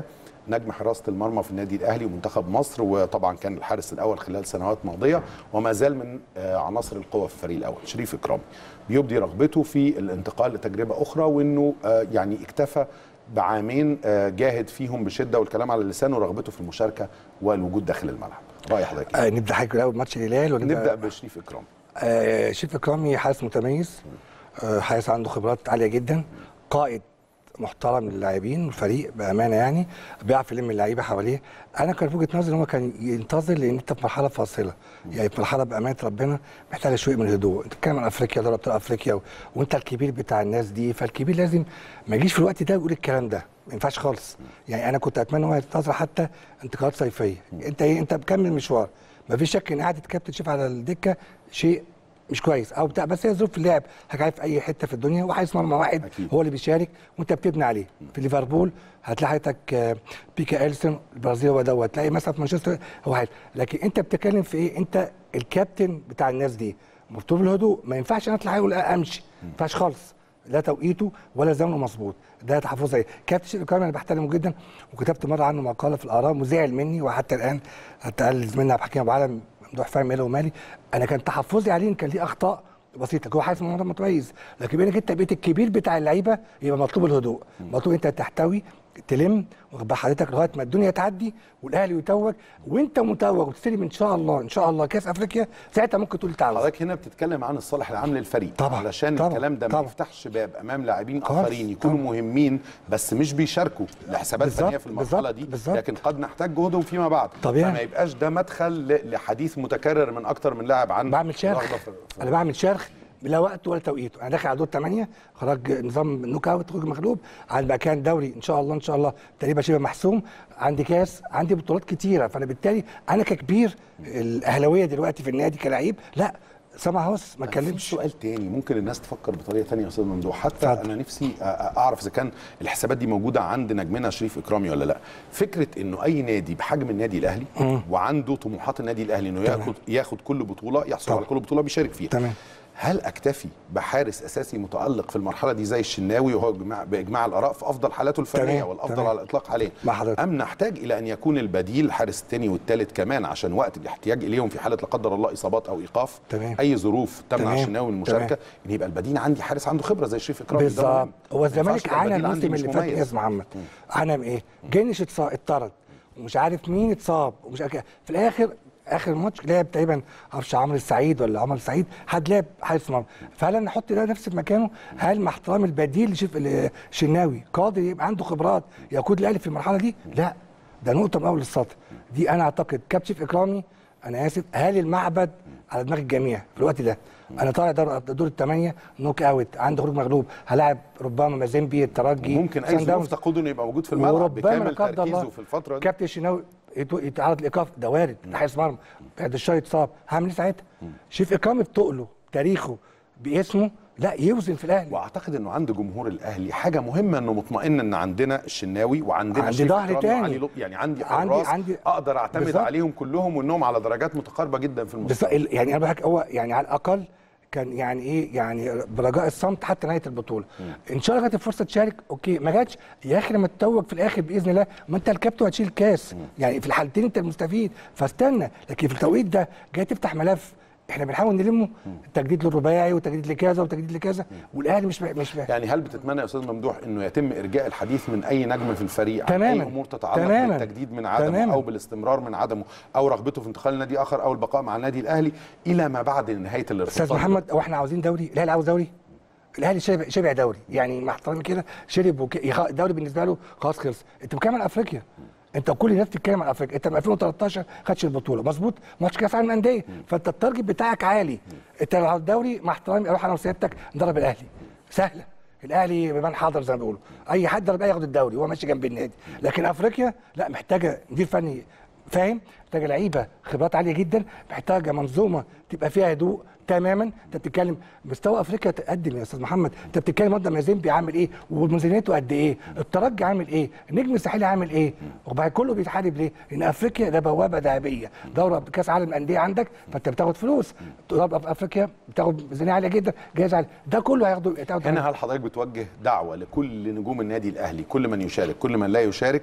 نجم حراسه المرمى في النادي الاهلي ومنتخب مصر وطبعا كان الحارس الاول خلال سنوات ماضيه وما زال من آه، عناصر القوه في الفريق الاول شريف اكرامي بيبدي رغبته في الانتقال لتجربه اخرى وانه آه، يعني اكتفى بعامين آه، جاهد فيهم بشده والكلام على لسانه رغبته في المشاركه والوجود داخل الملعب راي حضرتك إيه؟ آه نبدا حضرتك الاول ماتش الهلال ونبدا نبدا بشريف اكرامي آه شريف اكرامي حارس متميز آه حارس عنده خبرات عاليه جدا قائد محترم للاعبين والفريق بامانه يعني بيعرف يلم اللعيبه حواليه انا كان في وجهه نظري ان هو كان ينتظر لان انت في مرحله فاصله يعني في مرحله بامانه ربنا محتاجه شويه من الهدوء انت بتتكلم عن افريقيا دوري ابطال افريقيا و... وانت الكبير بتاع الناس دي فالكبير لازم ما يجيش في الوقت ده ويقول الكلام ده ما ينفعش خالص يعني انا كنت اتمنى هو ينتظر حتى انتقالات صيفيه انت ايه انت بكمل مشوار ما فيش شك ان قعده كابتن شيف على الدكه شيء مش كويس او بتاع بس هي ظروف اللعب حضرتك في اي حته في الدنيا وحارس مرمى واحد أكيد. هو اللي بيشارك وانت بتبني عليه في ليفربول هتلاقي حضرتك آه، بيكا اليسون البرازيل هو دوت تلاقي مثلا في مانشستر هو واحد لكن انت بتتكلم في ايه انت الكابتن بتاع الناس دي مرتبط بالهدوء ما ينفعش انا اطلع اقول امشي ما ينفعش خالص لا توقيته ولا زمنه مظبوط ده تحفظ عليه كابتن شريف اكرامي انا بحترمه جدا وكتبت مره عنه مقاله في الاهرام وزعل مني وحتى الان حتى قال زميلنا عبد الحكيم ابو علم ممدوح فاهم ماله ومالي انا كان تحفظي عليه إن كان ليه اخطاء بسيطه هو حاسس ان هو متميز لكن بينك انت بقيت الكبير بتاع اللعيبه يبقى مطلوب الهدوء مطلوب انت تحتوي تلم واخد بال حضرتك لغايه ما الدنيا تعدي والاهلي يتوج وانت متوج وتستلم ان شاء الله ان شاء الله كاس افريقيا ساعتها ممكن تقول تعالى حضرتك هنا بتتكلم عن الصالح العام للفريق طبعا، علشان طبعا، الكلام ده ما طبعا. يفتحش باب امام لاعبين خالص، اخرين يكونوا طبعا. مهمين بس مش بيشاركوا لحسابات بالظبط، فنيه في المرحله بالظبط، دي بالظبط. لكن قد نحتاج جهدهم فيما بعد طبيعي. فما يبقاش ده مدخل ل- لحديث متكرر من اكتر من لاعب عن بعمل شرخ رغبة في- في- انا بعمل شرخ لا وقت ولا توقيته انا داخل على دور 8 خرج نظام نوك اوت خروج مغلوب عندي مكان دوري ان شاء الله ان شاء الله تقريبا شبه محسوم عندي كاس عندي بطولات كتيره فانا بالتالي انا ككبير الاهلاويه دلوقتي في النادي كلعيب لا سامع هوس ما في اتكلمش سؤال تاني ممكن الناس تفكر بطريقه تانية يا استاذ ممدوح حتى اتفضل. انا نفسي أ- أ- اعرف اذا كان الحسابات دي موجوده عند نجمنا شريف اكرامي ولا لا فكره انه اي نادي بحجم النادي الاهلي وعنده طموحات النادي الاهلي انه تمام. ياخد ياخد كل بطوله يحصل طبعا. على كل بطوله بيشارك فيها تمام. هل اكتفي بحارس اساسي متالق في المرحله دي زي الشناوي وهو بإجماع- باجماع الاراء في افضل حالاته الفنيه تمام، والافضل تمام. على الاطلاق حاليا مع حضرتك. ام نحتاج الى ان يكون البديل الحارس الثاني والثالث كمان عشان وقت الاحتياج اليهم في حاله لا قدر الله اصابات او ايقاف تمام. اي ظروف تمنع تمام، الشناوي من المشاركه تمام. ان يبقى البديل عندي حارس عنده خبره زي شريف اكرامي ده بالظبط مهم. هو ما الزمالك ينفعش يبقى عانى البديل عندي الموسم مش اللي فات مميز. يا استاذ محمد عانى من ايه؟ جنش اتص- اتطرد ومش عارف مين اتصاب ومش عارف كده. في الاخر اخر ماتش لعب تقريبا معرفش عمرو السعيد ولا عمر السعيد حد لعب حارس مرمى فهل انا احط ده نفسي في مكانه هل مع احترام البديل لشيف الشناوي قادر يبقى عنده خبرات يقود الاهلي في المرحله دي؟ لا ده نقطه من اول السطر دي انا اعتقد كابتن شيف اكرامي انا اسف هالي المعبد على دماغ الجميع في الوقت ده انا طالع دور, دور الثمانيه نوك اوت عنده خروج مغلوب هلاعب ربما مازيمبي الترجي ممكن اي سان ظروف داونز. تقود انه يبقى موجود في الملعب وربما بكامل لا قدر تركيزه الله في الفتره دي كابتن الشناوي يتو- يتعرض لايقاف ده وارد ده حارس مرمى بعد الشهر يتصاب هعمل ايه ساعتها؟ شيف اكرامي بتقله تاريخه باسمه لا يوزن في الاهلي واعتقد انه عند جمهور الاهلي حاجه مهمه انه مطمئن ان عندنا الشناوي وعندنا عندي شريف ظهر إكرامي تاني. وعلي لطفي. يعني عندي عندي- حراس عندي- اقدر اعتمد بالظبط. عليهم كلهم وانهم على درجات متقاربه جدا في المستوى بس ال- يعني انا بحكي هو يعني على الاقل كان يعني ايه يعني برجاء الصمت حتى نهايه البطوله ان شاء الله جت الفرصه تشارك اوكي ما جاتش يا اخي لما تتوج في الاخر باذن الله ما انت الكابتن هتشيل الكاس يعني في الحالتين انت المستفيد فاستنى لكن في التوقيت ده جاي تفتح ملف احنا بنحاول نلمه تجديد للرباعي وتجديد لكذا وتجديد لكذا والاهلي مش مش يعني هل بتتمنى يا استاذ ممدوح انه يتم ارجاء الحديث من اي نجم في الفريق عن تماماً. اي امور تتعلق تماماً. بالتجديد من عدمه تماماً. او بالاستمرار من عدمه او رغبته في انتقال لنادي اخر او البقاء مع النادي الاهلي الى ما بعد نهايه الارتباط استاذ محمد هو احنا عاوزين دوري الاهلي عاوز دوري الاهلي شبع شبع دوري يعني مع احترامي كده شرب وك... يخ- الدوري بالنسبه له خلاص خلص انت بتتكلم عن افريقيا انت كل الناس بتتكلم عن افريقيا انت من 2013 خدش البطوله مظبوط ماتش كاس عالم الانديه فانت التارجت بتاعك عالي انت لو على الدوري مع احترامي اروح انا وسيادتك ندرب الاهلي سهله الاهلي بمن حاضر زي ما بيقولوا اي حد درب ياخد الدوري وهو ماشي جنب النادي لكن افريقيا لا محتاجه مدير فني فاهم محتاجه لعيبه خبرات عاليه جدا محتاجه منظومه تبقى فيها هدوء تماما انت بتتكلم مستوى افريقيا تقدم يا استاذ محمد انت بتتكلم قدام مازيمبي عامل ايه وميزانيته قد ايه الترجي عامل ايه النجم الساحلي عامل ايه وبعد كله بيتحارب ليه لان افريقيا ده بوابه ذهبيه دوره كاس عالم انديه عندك فانت بتاخد فلوس دوره في افريقيا بتاخد ميزانيه عاليه جدا جايزه عاليه ده كله هياخده تاخده هنا هل حضرتك بتوجه دعوه لكل نجوم النادي الاهلي كل من يشارك كل من لا يشارك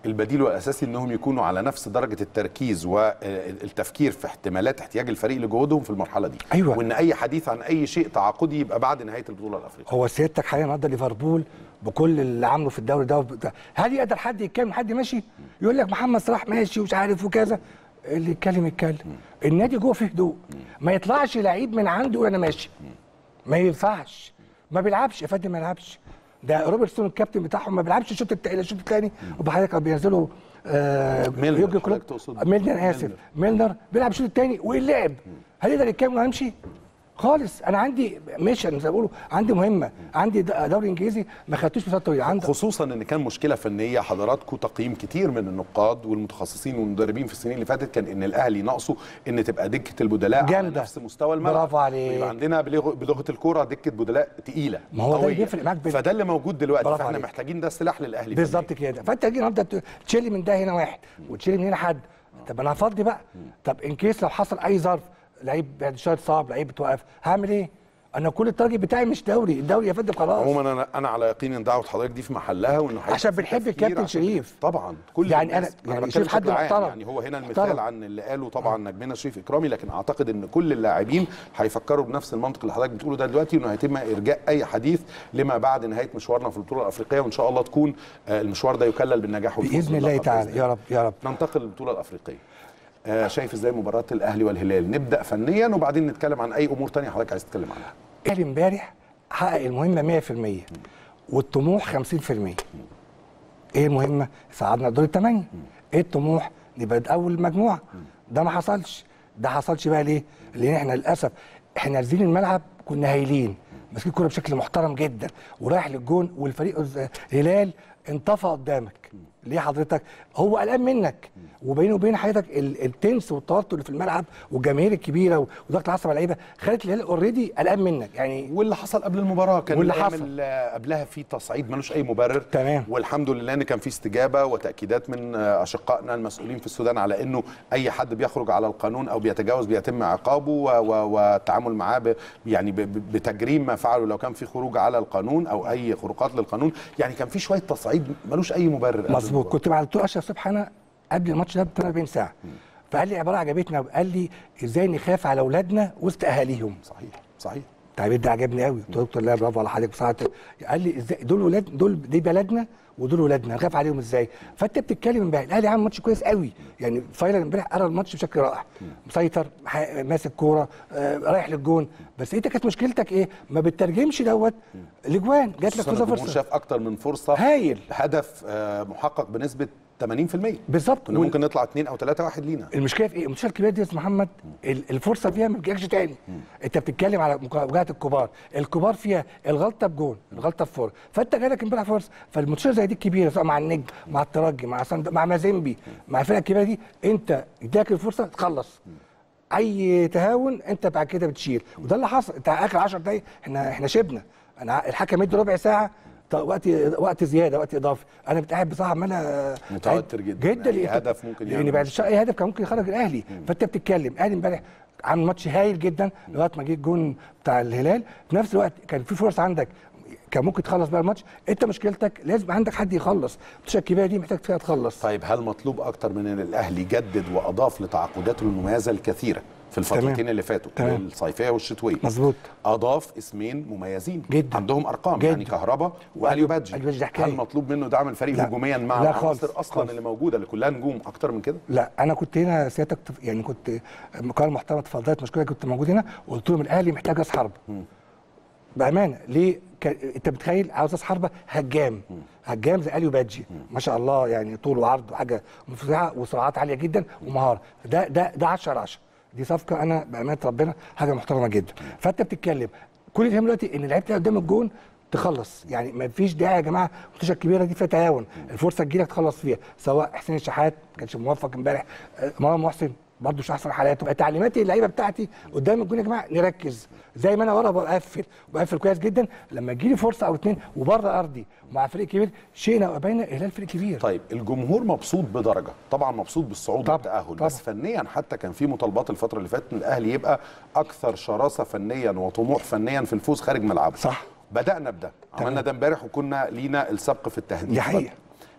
البديل والاساسي انهم يكونوا على نفس درجه التركيز والتفكير في احتمالات احتياج الفريق لجهودهم في المرحله دي أيوة. وان اي حديث عن اي شيء تعاقدي يبقى بعد نهايه البطوله الافريقيه هو سيادتك حاليا النهارده ليفربول بكل اللي عامله في الدوري ده وبتاع. هل يقدر حد يتكلم حد ماشي يقول لك محمد صلاح ماشي ومش عارف وكذا اللي يتكلم يتكلم النادي جوه فيه هدوء ما يطلعش لعيب من عنده وانا ماشي ما ينفعش ما بيلعبش يا فندم ما يلعبش ده روبرتسون الكابتن بتاعهم ما بيلعبش الشوط التاني الشوط الثاني وبحضرتك بينزلوا آه ميلنر، يورجن كلوب حضرتك تقصد ميلنر انا اسف ميلنر بيلعب الشوط الثاني واللعب هل يقدر يتكلم وهمشي؟ خالص انا عندي ميشن زي ما بيقولوا عندي مهمه عندي د- دوري انجليزي ما خدتوش في فتره طويله عندي خصوصا ان كان مشكله فنيه حضراتكم تقييم كتير من النقاد والمتخصصين والمدربين في السنين اللي فاتت كان ان الاهلي ناقصه ان تبقى دكه البدلاء على جامدة. نفس مستوى الملعب برافو عليك. ويبقى عندنا بلغ- بلغه الكوره دكه بدلاء تقيله ما هو ده اللي قوية. بيفرق معاك بين- فده اللي موجود دلوقتي برافو فاحنا عليك. محتاجين ده السلاح للاهلي بالظبط فنياً. كده فانت تيجي النهارده تشيلي من ده هنا واحد وتشيلي من هنا حد طب انا هفضي بقى طب ان كيس لو حصل اي ظرف لعيب بعد شويه صعب لعيب بتوقف هعمل ايه؟ انا كل التارجت بتاعي مش دوري الدوري يا فندم خلاص عموما انا انا على يقين ان دعوه حضرتك دي في محلها وانه هيبقى عشان في بنحب تفكير الكابتن عشان- شريف. طبعا كل يعني الناس- أنا- يعني بتكلم شريف حد بشكل عام. محترم. يعني هو هنا المثال محترم. عن اللي قاله طبعا نجمنا شريف اكرامي لكن اعتقد ان كل اللاعبين هيفكروا بنفس المنطق اللي حضرتك بتقوله ده دلوقتي انه هيتم ارجاء اي حديث لما بعد نهايه مشوارنا في البطوله الافريقيه وان شاء الله تكون آه، المشوار ده يكلل بالنجاح والفوز باذن الله باللقب تعالى بإذن يا رب يا رب ننتقل للبطوله الافريقيه آه، شايف ازاي مباراه الاهلي والهلال نبدا فنيا وبعدين نتكلم عن اي امور تانية حضرتك عايز تتكلم عنها الاهلي امبارح حقق المهمه 100% والطموح 50% ايه المهمه؟ صعدنا دور الثمانيه ايه الطموح؟ نبقى اول المجموعه ده ما حصلش ده حصلش بقى ليه؟ لان احنا للاسف احنا نازلين الملعب كنا هايلين ماسكين الكوره بشكل محترم جدا ورايح للجون والفريق الز- الهلال انطفى قدامك ليه حضرتك هو قلقان منك وبينه وبين حضرتك ال- التنس والتوتر اللي في الملعب والجماهير الكبيره وضغط العصب على اللعيبه خلت الهلال اوريدي قلقان منك يعني واللي حصل قبل المباراه كان واللي الأيام حصل. اللي قبلها في تصعيد ملوش اي مبرر تمام. والحمد لله ان كان في استجابه وتاكيدات من آه، اشقائنا المسؤولين في السودان على انه اي حد بيخرج على القانون او بيتجاوز بيتم عقابه و- و- والتعامل معاه ب- يعني ب- ب- بتجريم ما فعله لو كان في خروج على القانون او اي خروقات للقانون يعني كان في شويه تصعيد ملوش اي مبرر قبل مظبوط المباراة. كنت مع الدكتور اشرف صبحي انا قبل الماتش ده ب 48 ساعه فقال لي عباره عجبتنا قال لي ازاي نخاف على اولادنا وسط اهاليهم صحيح صحيح التعبير ده عجبني قوي قلت له دكتور لا برافو على حضرتك بصراحه قال لي ازاي دول ولاد دول دي بلدنا ودول ولادنا نخاف عليهم ازاي فانت بتتكلم امبارح الاهلي عامل ماتش كويس قوي يعني فايلر امبارح قرا الماتش بشكل رائع مسيطر ح- ماسك كوره آه، رايح للجون بس انت كانت مشكلتك ايه ما بتترجمش دوت الاجوان جات لك خصوصاً كذا الجمهور فرصه شاف اكتر من فرصه هايل هدف آه، محقق بنسبه 80% بالظبط كنا وال- ممكن نطلع 2 او 3 واحد لينا المشكله في ايه؟ المشكله الكبيره دي يا استاذ محمد ال- الفرصه فيها ما بتجيلكش تاني انت بتتكلم على مواجهه الكبار الكبار فيها الغلطه بجون الغلطه بفور فانت جالك امبارح فرصه فالماتشات زي دي الكبيره سواء مع النجم مع الترجي مع سند... مع مازيمبي مع الفرق الكبيره دي انت اداك الفرصه تخلص اي تهاون انت بعد كده بتشيل وده اللي حصل انت اخر 10 دقايق احنا احنا شبنا انا الحكم ادى ربع ساعه ط- وقت وقت زياده وقت اضافي انا متقاعد بصراحه عمال متوتر جدا. جدا أي لأن- هدف ممكن لان يعمل بعد الشوط اي هدف كان ممكن يخرج الاهلي فانت بتتكلم الاهلي امبارح عامل ماتش هايل جدا لغايه ما جه الجون بتاع الهلال في نفس الوقت كان في فرصه عندك كان ممكن تخلص بقى الماتش انت مشكلتك لازم عندك حد يخلص الماتشات الكبيره دي محتاج فيها تخلص طيب هل مطلوب اكتر من ان الاهلي جدد واضاف لتعاقداته المميزه الكثيره في الفترتين تمام. اللي فاتوا تمام. الصيفيه والشتويه مظبوط اضاف اسمين مميزين جدا. عندهم ارقام جدا. يعني كهربا واليو بادجي أليو بادجي ده حكاية. هل مطلوب منه دعم الفريق لا. هجوميا مع لا العناصر خالص. اصلا خالص. اللي موجوده اللي كلها نجوم اكتر من كده لا انا كنت هنا سيادتك تف- يعني كنت مقال محترم اتفضلت مشكله كنت موجود هنا وقلت لهم الاهلي محتاج راس حربه بامانه ليه ك... انت متخيل عاوز راس حربه هجام هجام زي اليو بادجي ما شاء الله يعني طول وعرض وحاجه مفزعه وسرعات عاليه جدا ومهاره ده ده ده 10 على 10 دي صفقه انا بامانه ربنا حاجه محترمه جدا فانت بتتكلم كل اللي يهم دلوقتي ان لعيبه قدام الجون تخلص يعني ما فيش داعي يا جماعه الماتشات الكبيره دي فيها تهاون الفرصه تجيلك تخلص فيها سواء حسين الشحات ما كانش موفق امبارح آه، مروان محسن برضه مش احسن حالاته تعليماتي اللعيبه بتاعتي قدام الجون يا جماعه نركز زي ما انا ورا بقفل بقفل كويس جدا لما تجيلي فرصه او اتنين وبره ارضي مع فريق كبير شئنا وابينا الهلال فريق كبير طيب الجمهور مبسوط بدرجه طبعا مبسوط بالصعود طبعاً، والتاهل طبعاً. بس فنيا حتى كان في مطالبات الفتره اللي فاتت ان الاهلي يبقى اكثر شراسه فنيا وطموح فنيا في الفوز خارج ملعبه صح. بدانا بده عملنا ده امبارح وكنا لينا السبق في التهديف دي حقيقة.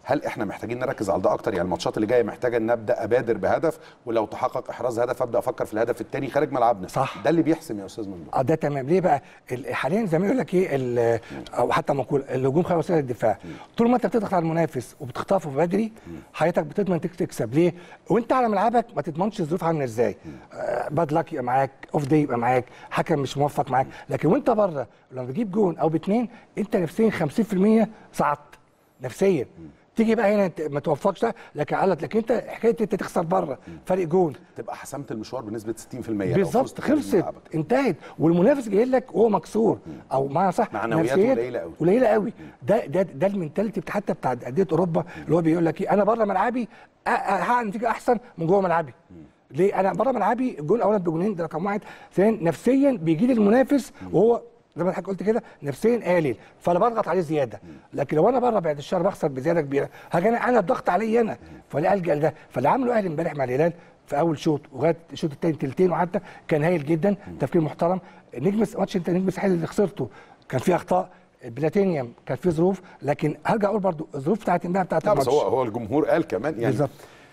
هل احنا محتاجين نركز على ده اكتر يعني الماتشات اللي جايه محتاجه ان ابدا ابادر بهدف ولو تحقق احراز هدف ابدا افكر في الهدف الثاني خارج ملعبنا صح. ده اللي بيحسم يا استاذ ممدوح اه ده تمام ليه بقى ال- حاليا زي ما يقول لك ايه ال- او حتى مقول الهجوم خير وسيله الدفاع طول ما انت بتضغط على المنافس وبتخطفه بدري حياتك بتضمن تك- تكسب ليه وانت على ملعبك ما تضمنش الظروف عامله ازاي آه باد لاك يبقى معاك اوف داي يبقى معاك حكم مش موفق معاك لكن وانت بره لما بتجيب جون او باتنين انت نفسيا 50% صعدت نفسيا تيجي بقى هنا انت ما توفقش ده، لكن قالت لكن انت حكايه انت تخسر بره فرق جون تبقى حسمت المشوار بنسبه 60% لو بالظبط فزت خارج خلصت ملعبك. انتهت والمنافس جاي لك وهو مكسور او معنى صح معنوياته نفسيات قليلة أوي. قليله قوي ده ده ده المنتاليتي بتاع- حتى بتاع انديه اوروبا اللي هو بيقول لك ايه انا بره ملعبي أ- أ- هحقق نتيجه احسن من جوه ملعبي ليه انا بره ملعبي الجول الاولاني بجونين ده رقم واحد ثانيا نفسيا بيجي لي المنافس وهو زي ما حضرتك قلت كده نفسيا قليل فانا بضغط عليه زياده لكن لو انا بره بعد الشهر بخسر بزياده كبيره هاجي انا انا الضغط عليا انا فليه الجا لده فاللي عمله الاهلي امبارح مع الهلال في اول شوط وغايه الشوط الثاني تلتين وحتى كان هايل جدا تفكير محترم نجم ماتش انت نجم الساحل اللي خسرته كان فيه اخطاء بلاتينيوم كان فيه ظروف لكن هرجع اقول برضو الظروف بتاعت امبارح بتاعت لا بس الماتش هو هو الجمهور قال كمان يعني بالظبط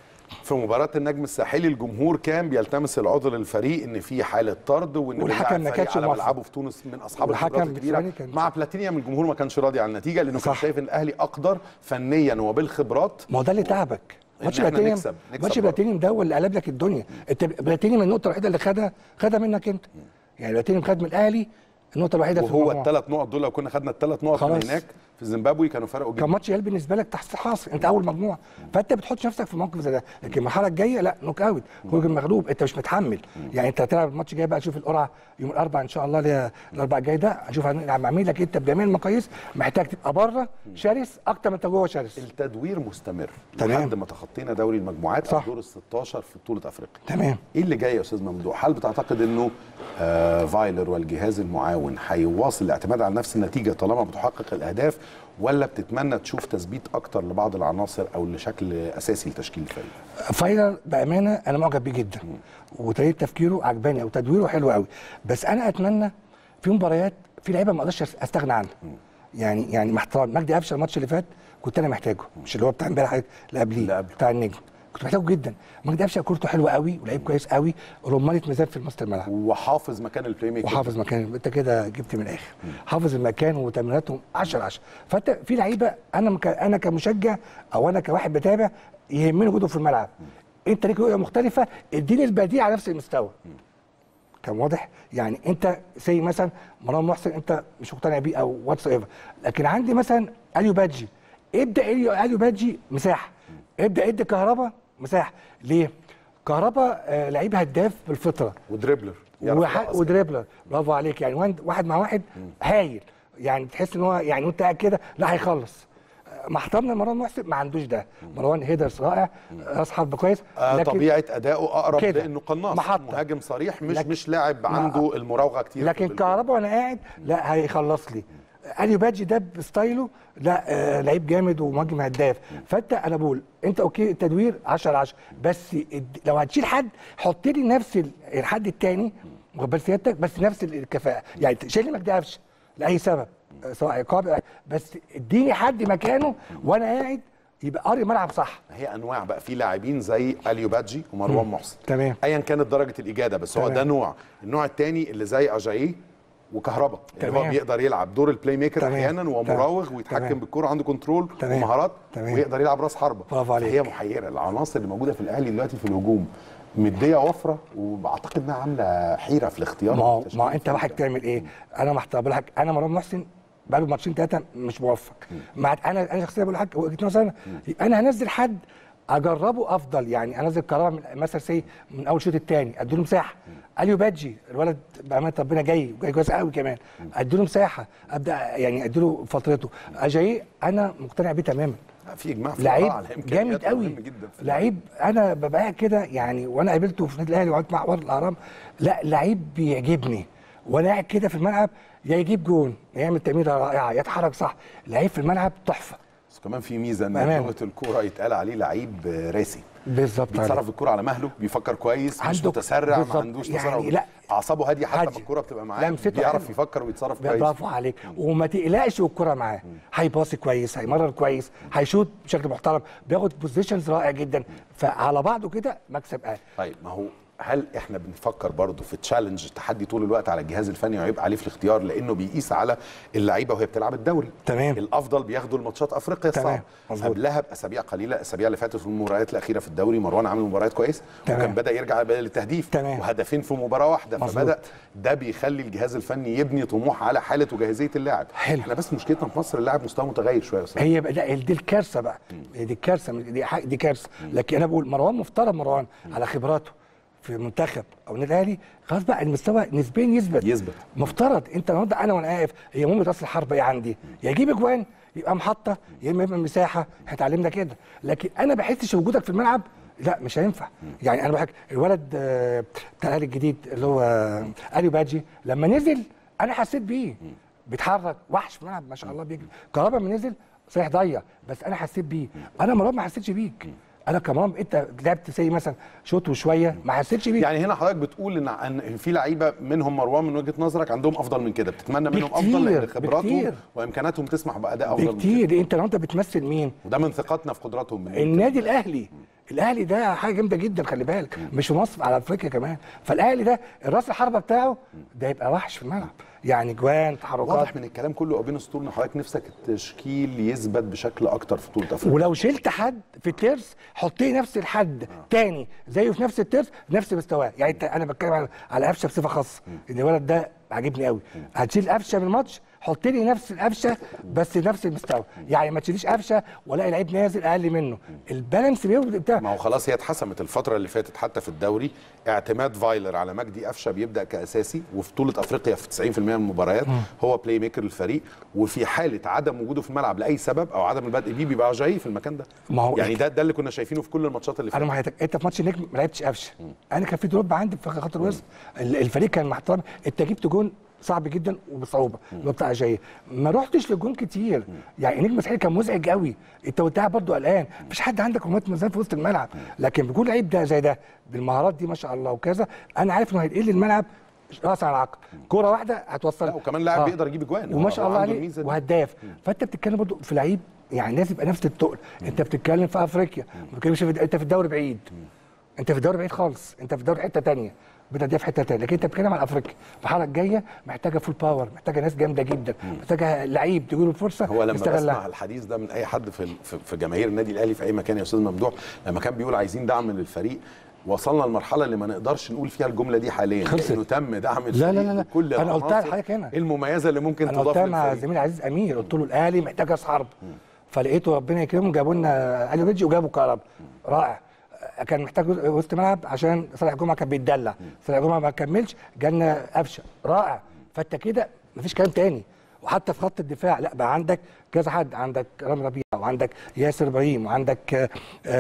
في مباراة النجم الساحلي الجمهور كان بيلتمس العذر للفريق ان في حالة طرد وان والحكم بنلعب ما فريق كانش على موفق. ملعبه في تونس من اصحاب والحكم الخبرات الكبيرة بالنسبة لي كان- مع بلاتينيوم الجمهور ما كانش راضي عن النتيجة لانه كان صح. شايف ان الاهلي اقدر فنيا وبالخبرات ما هو ده اللي تعبك ماتش إحنا بلاتينيوم نكسب- نكسب ماتش بره. بلاتينيوم ده هو اللي قلب لك الدنيا انت بلاتينيوم النقطه الوحيده اللي خدها خدها منك انت يعني بلاتينيوم خد من الاهلي النقطه الوحيده في وهو المجموعة. الثلاث نقط دول لو كنا خدنا الثلاث نقط من خلاص. هناك في زيمبابوي كانوا فرقوا كان جدا ماتش هلال بالنسبه لك تحت حاصل انت اول مجموعه فانت بتحط نفسك في موقف زي ده لكن المرحله الجايه لا نوك اوت خروج المغلوب انت مش متحمل يعني انت هتلعب الماتش الجاي بقى شوف القرعه يوم الاربعاء ان شاء الله اللي هي الاربعاء الجاي ده هنشوف هنلعب مع مين لكن انت بجميع المقاييس محتاج تبقى بره شرس اكتر من انت جوه شرس التدوير مستمر تمام. لحد ما تخطينا دوري المجموعات صح. صح. دور ال 16 في بطولة افريقيا تمام ايه اللي جاي يا استاذ ممدوح؟ هل بتعتقد انه آه فايلر والجهاز المعاون هيواصل الاعتماد على نفس النتيجه طالما بتحقق الاهداف ولا بتتمنى تشوف تثبيت اكتر لبعض العناصر او لشكل اساسي لتشكيل الفريق؟ فايلر بامانه انا معجب بيه جدا وطريقه تفكيره عجباني او تدويره حلو قوي بس انا اتمنى في مباريات في لعيبه ما اقدرش استغنى عنها يعني يعني مع احترام مجدي قفشه الماتش اللي فات كنت انا محتاجه مش اللي هو بتاع امبارح اللي اللي قبليه قبله. بتاع النجم كنت محتاجه جدا مجدي قفشه كورته حلوه قوي ولعيب كويس قوي رمانه ميزان في وسط الملعب وحافظ مكان البلاي ميكر وحافظ مكان انت كده جبت من الاخر حافظ المكان وتمريناتهم 10 10 فانت في لعيبه انا مك... انا كمشجع او انا كواحد بتابع يهمني وجودهم في الملعب انت ليك رؤيه مختلفه اديني البديل على نفس المستوى كان واضح يعني انت زي مثلا مروان محسن انت مش مقتنع بيه او واتس ايفر لكن عندي مثلا اليو بادجي ابدا اليو اليو بادجي مساحه ابدا ادي كهربا مساحه ليه؟ كهربا آه لعيب هداف بالفطره ودريبلر يعرف وح... يرقص. ودريبلر برافو عليك يعني واحد- واحد مع واحد هايل يعني تحس ان هو يعني وانت قاعد كده لا هيخلص مع احترامنا لمروان محسن ما عندوش ده مروان هيدرز رائع راس حرب كويس آه طبيعه اداؤه اقرب كده. لانه قناص محطة. مهاجم صريح مش لكن- مش لاعب عنده المراوغه كتير لكن في كهربا وانا قاعد لا هيخلص لي اليو بادجي ده بستايله لا آه لعيب جامد ومهاجم هداف فانت انا بقول انت اوكي التدوير 10 10 بس الد- لو هتشيل حد حط لي نفس ال- الحد الثاني واخد بال سيادتك بس نفس الكفاءه يعني شيل لي مجدي قفشه لاي سبب آه، سواء عقاب بس اديني حد مكانه وانا قاعد يبقى قاري ملعب صح هي انواع بقى في لاعبين زي اليو بادجي ومروان محسن تمام. ايا كانت درجه الاجاده بس هو تمام. ده نوع النوع الثاني اللي زي اجاييه وكهربا اللي هو تمام. بيقدر يلعب دور البلاي ميكر تمام. احيانا ومراوغ ويتحكم تمام. بالكره عنده كنترول تمام. ومهارات تمام. ويقدر يلعب راس حربه برافو عليك. هي محيره العناصر اللي موجوده في الاهلي دلوقتي في الهجوم مديه وفره واعتقد انها عامله حيره في الاختيار ما هو والتشكيل. ما هو انت واحد تعمل ايه؟ انا محتار بقول لك انا مروان محسن بقاله ماتشين ثلاثه مش موفق مع انا انا شخصيا بقول لك وجهه نظري أنا، انا هنزل حد اجربه افضل يعني انزل كهربا من مثلا سي من اول شوط الثاني اديله مساحه اليو بادجي الولد بامانه ربنا جاي جاي كويس قوي كمان اديله مساحه ابدا يعني اديله فترته اجاي انا مقتنع بيه تماما في اجماع في لعيب الآراء على إمكانياته جامد قوي مهم جدا في لعيب انا ببقى قاعد كده يعني وانا قابلته في النادي الاهلي وقعدت مع عوار الاهرام لا لعيب بيعجبني وانا قاعد كده في الملعب يا يجيب جون يا يعمل تمريره رائعه يتحرك صح لعيب في الملعب تحفه بس كمان في ميزه ان بأمانة. لغه الكوره يتقال عليه لعيب راسي بالظبط بيتصرف الكوره على مهله بيفكر كويس مش عنده- متسرع ما بالظبط. عندوش يعني تسرع لا. اعصابه هاديه حتى ما هادية. الكوره بتبقى معاه لمسته بيعرف حلوة. يفكر ويتصرف كويس برافو عليك وما تقلقش والكره معاه هيباصي كويس هيمرر كويس هيشوط بشكل محترم بياخد بوزيشنز رائع جدا فعلى بعضه كده مكسب اهلي طيب ما هو هل احنا بنفكر برضه في تشالنج تحدي طول الوقت على الجهاز الفني ويبقى عليه في الاختيار لانه بيقيس على اللعيبه وهي بتلعب الدوري تمام. الافضل بياخدوا الماتشات افريقيا تمام. الصعبه مظبوط. قبلها باسابيع قليله الاسابيع اللي فاتت في المباريات الاخيره في الدوري مروان عامل مباريات كويس تمام. وكان بدا يرجع للتهديف تمام. وهدفين في مباراه واحده مظبوط. فبدا ده بيخلي الجهاز الفني يبني طموح على حاله وجاهزيه اللاعب حلو. احنا بس مشكلتنا في مصر اللاعب مستواه متغير شويه يا استاذ هي بقى لا دي الكارثه بقى دي الكارثه دي حاجة دي كارثه لكن انا بقول مروان مفترض مروان على خبراته في منتخب او النادي الاهلي خلاص بقى المستوى نسبيا يثبت يثبت. مفترض انت النهارده انا وانا واقف هي مهمه راس الحرب ايه عندي يا يجيب اجوان يبقى محطه يا اما يبقى مساحه احنا اتعلمنا كده لكن انا بحسش وجودك في الملعب لا مش هينفع يعني انا بحكي الولد آه، بتاع الاهلي الجديد اللي هو آه، اليو باجي لما نزل انا حسيت بيه بيتحرك وحش في الملعب ما شاء الله بيجري كهربا لما نزل صحيح ضيع بس انا حسيت بيه انا مروان ما حسيتش بيك انا كمرام انت لعبت زي مثلا شوط وشويه ما حسيتش بيك يعني هنا حضرتك بتقول ان ان في لعيبه منهم مروان من وجهه نظرك عندهم افضل من كده بتتمنى منهم بكتير، افضل لان خبراتهم بكتير. وامكاناتهم تسمح باداء افضل من كده بكتير انت لو انت بتمثل مين وده من ثقتنا في قدراتهم من النادي الاهلي الاهلي ده حاجه جامده جدا خلي بالك مش في مصر على افريقيا كمان فالاهلي ده الراس الحربه بتاعه ده يبقى وحش في الملعب يعني جوان تحركات واضح من الكلام كله بين اسطول ان حضرتك نفسك التشكيل يثبت بشكل اكتر في بطوله افريقيا ولو شلت حد في الترس حط لي نفس الحد تاني زيه في نفس الترس نفس مستواه يعني انت انا بتكلم على على قفشه بصفه خاصه ان الولد ده عاجبني قوي هتشيل قفشه من الماتش حط لي نفس القفشه بس نفس المستوى يعني ما تشيليش قفشه ولا لعيب نازل اقل منه البالانس بيبقى بتاع ما هو خلاص هي اتحسمت الفتره اللي فاتت حتى في الدوري اعتماد فايلر على مجدي قفشه بيبدا كاساسي وفي بطوله افريقيا في 90% من المباريات هو بلاي ميكر للفريق وفي حاله عدم وجوده في الملعب لاي سبب او عدم البدء بيه بيبقى جاي في المكان ده ما هو يعني ده ده اللي كنا شايفينه في كل الماتشات اللي انا فاتت مع حضرتك انت في ماتش النجم ما لعبتش قفشه انا كان في دروب عندي في خط الوسط ال- الفريق كان محترم انت جبت جون صعب جدا وبصعوبه اللي هو بتاع جاي ما رحتش للجون كتير يعني نجم ساحلي كان مزعج قوي انت وانت قاعد برضه قلقان مفيش حد عندك رمات ميزان في وسط الملعب لكن بيكون لعيب ده زي ده بالمهارات دي ما شاء الله وكذا انا عارف انه هينقل لي الملعب راس على عقب كوره واحده هتوصل لا وكمان لاعب بيقدر يجيب اجوان وما هو شاء الله عنده عليه الميزة دي. وهداف فانت بتتكلم برضه في لعيب يعني لازم يبقى نفس التقل انت بتتكلم في افريقيا ما بتتكلمش في انت في الدوري بعيد انت في الدوري بعيد خالص انت في الدوري حته ثانيه بتديها في حته ثانيه لكن انت بتتكلم على افريقيا المرحله الجايه محتاجه فول باور محتاجه ناس جامده جدا محتاجه لعيب تجيله الفرصه هو لما يستغلها. بسمع الحديث ده من اي حد في في- في جماهير النادي الاهلي في اي مكان يا استاذ ممدوح لما كان بيقول عايزين دعم للفريق وصلنا لمرحله اللي ما نقدرش نقول فيها الجمله دي حاليا خلصت. لانه تم دعم لا، الفريق لا، لا، لا. بكل أنا قلتها العناصر لحضرتك هنا. المميزه اللي ممكن انا تضاف قلتها مع للفريق زميلي العزيز امير قلت له الاهلي محتاج راس حرب فلقيته ربنا يكرمه جابوا لنا اليو بيجي وجابوا كهربا رائع كان محتاج وسط ملعب عشان صالح جمعه كان بيتدلع صالح جمعه ما كملش جالنا قفشه رائع فانت كده مفيش كلام تاني وحتى في خط الدفاع لا بقى عندك كذا حد عندك رامي ربيعه وعندك ياسر ابراهيم وعندك آه،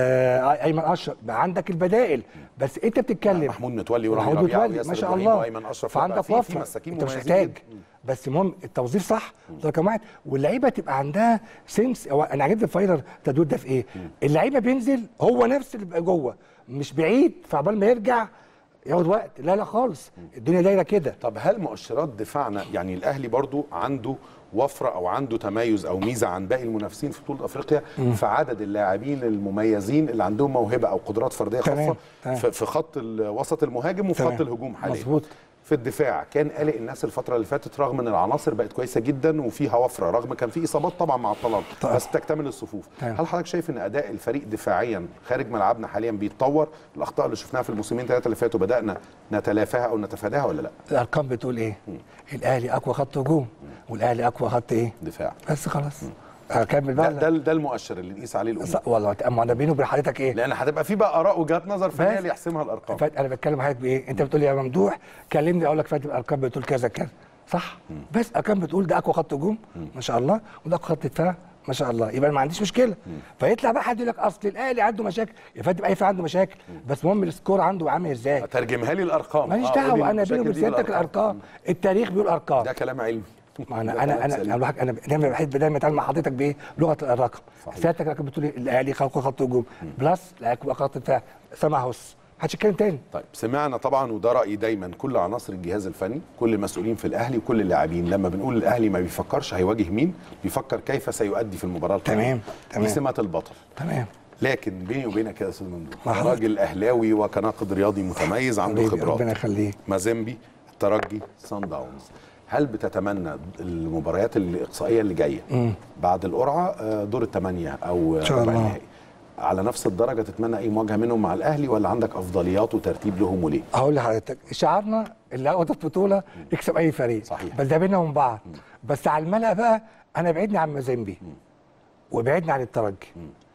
آه، ايمن اشرف بقى عندك البدائل بس انت بتتكلم محمود متولي ورامي محمود ربيعه متولي وياسر ما شاء إبراهيم الله وايمن اشرف فعندك في- في وفره مساكين انت مش مميزين محتاج جدا. بس المهم التوظيف صح ده رقم واحد واللعيبه تبقى عندها سنس هو انا عجبني الفايلر تدوير ده في ايه؟ اللعيبه بينزل هو نفس اللي بيبقى جوه مش بعيد فعبال ما يرجع ياخد وقت لا لا خالص الدنيا دايره كده طب هل مؤشرات دفاعنا يعني الاهلي برضو عنده وفره او عنده تميز او ميزه عن باقي المنافسين في بطوله افريقيا في عدد اللاعبين المميزين اللي عندهم موهبه او قدرات فرديه تمام، خاصه تمام. في في خط الوسط المهاجم وفي تمام. خط الهجوم حاليا مظبوط. في الدفاع كان قلق الناس الفتره اللي فاتت رغم ان العناصر بقت كويسه جدا وفيها وفره رغم كان في اصابات طبعا مع الطلال طبعا. بس تكتمل الصفوف تمام. هل حضرتك شايف ان اداء الفريق دفاعيا خارج ملعبنا حاليا بيتطور الاخطاء اللي شفناها في الموسمين ثلاثه اللي فاتوا بدانا نتلافاها او نتفاداها ولا لا الارقام بتقول ايه؟ الاهلي اقوى خط هجوم والاهلي اقوى خط ايه؟ دفاع بس خلاص اكمل ده بقى ده, ده المؤشر اللي نقيس عليه الامور ص- والله اما انا بيني وبين حضرتك ايه؟ لان هتبقى في بقى اراء وجهات نظر فنيه بس. اللي يحسمها الارقام فات انا بتكلم حضرتك بايه؟ انت بتقول لي يا ممدوح كلمني اقول لك فات الارقام بتقول كذا كذا صح؟ بس ارقام بتقول ده اقوى خط هجوم ما شاء الله وده اقوى خط دفاع ما شاء الله يبقى ما عنديش مشكله فيطلع بقى حد يقول لك اصل الاهلي عنده مشاكل يا فندم اي فريق عنده مشاكل بس المهم السكور عنده عامل ازاي؟ ترجمها لي الارقام ماليش آه، قولي دعوه انا المشاكل بيني وبين دي سيادتك بالأرقام. الارقام التاريخ بيقول ارقام ده كلام علمي ما انا ده انا كلام انا سليم. انا بحب انا دايما بحب دايما اتعامل مع حضرتك بايه؟ بلغه الرقم صحيح. سيادتك رقم بتقول إيه؟ الاهلي خط خط هجوم بلس الاهلي يبقى خط دفاع سامع هوس محدش يتكلم تاني طيب سمعنا طبعا وده رايي دايما كل عناصر الجهاز الفني كل المسؤولين في الاهلي وكل اللاعبين لما بنقول الاهلي ما بيفكرش هيواجه مين بيفكر كيف سيؤدي في المباراه القادمة. تمام، تمام. دي سمه البطل تمام لكن بيني وبينك يا استاذ ممدوح مع حضرتك. راجل اهلاوي وكناقد رياضي متميز عنده حبيبي، خبرات ربنا يخليه مازيمبي الترجي سان داونز هل بتتمنى المباريات الاقصائيه اللي جايه بعد القرعه آه، دور الثمانيه او إن شاء ربع الله. النهائي على نفس الدرجه تتمنى اي مواجهه منهم مع الاهلي ولا عندك افضليات وترتيب لهم وليه؟ هقول لحضرتك شعارنا اللي هياخد البطوله يكسب اي فريق صحيح. بس ده بينا وبين بعض بس على الملأ بقى انا بعدني عن مازيمبي وبعدني عن الترجي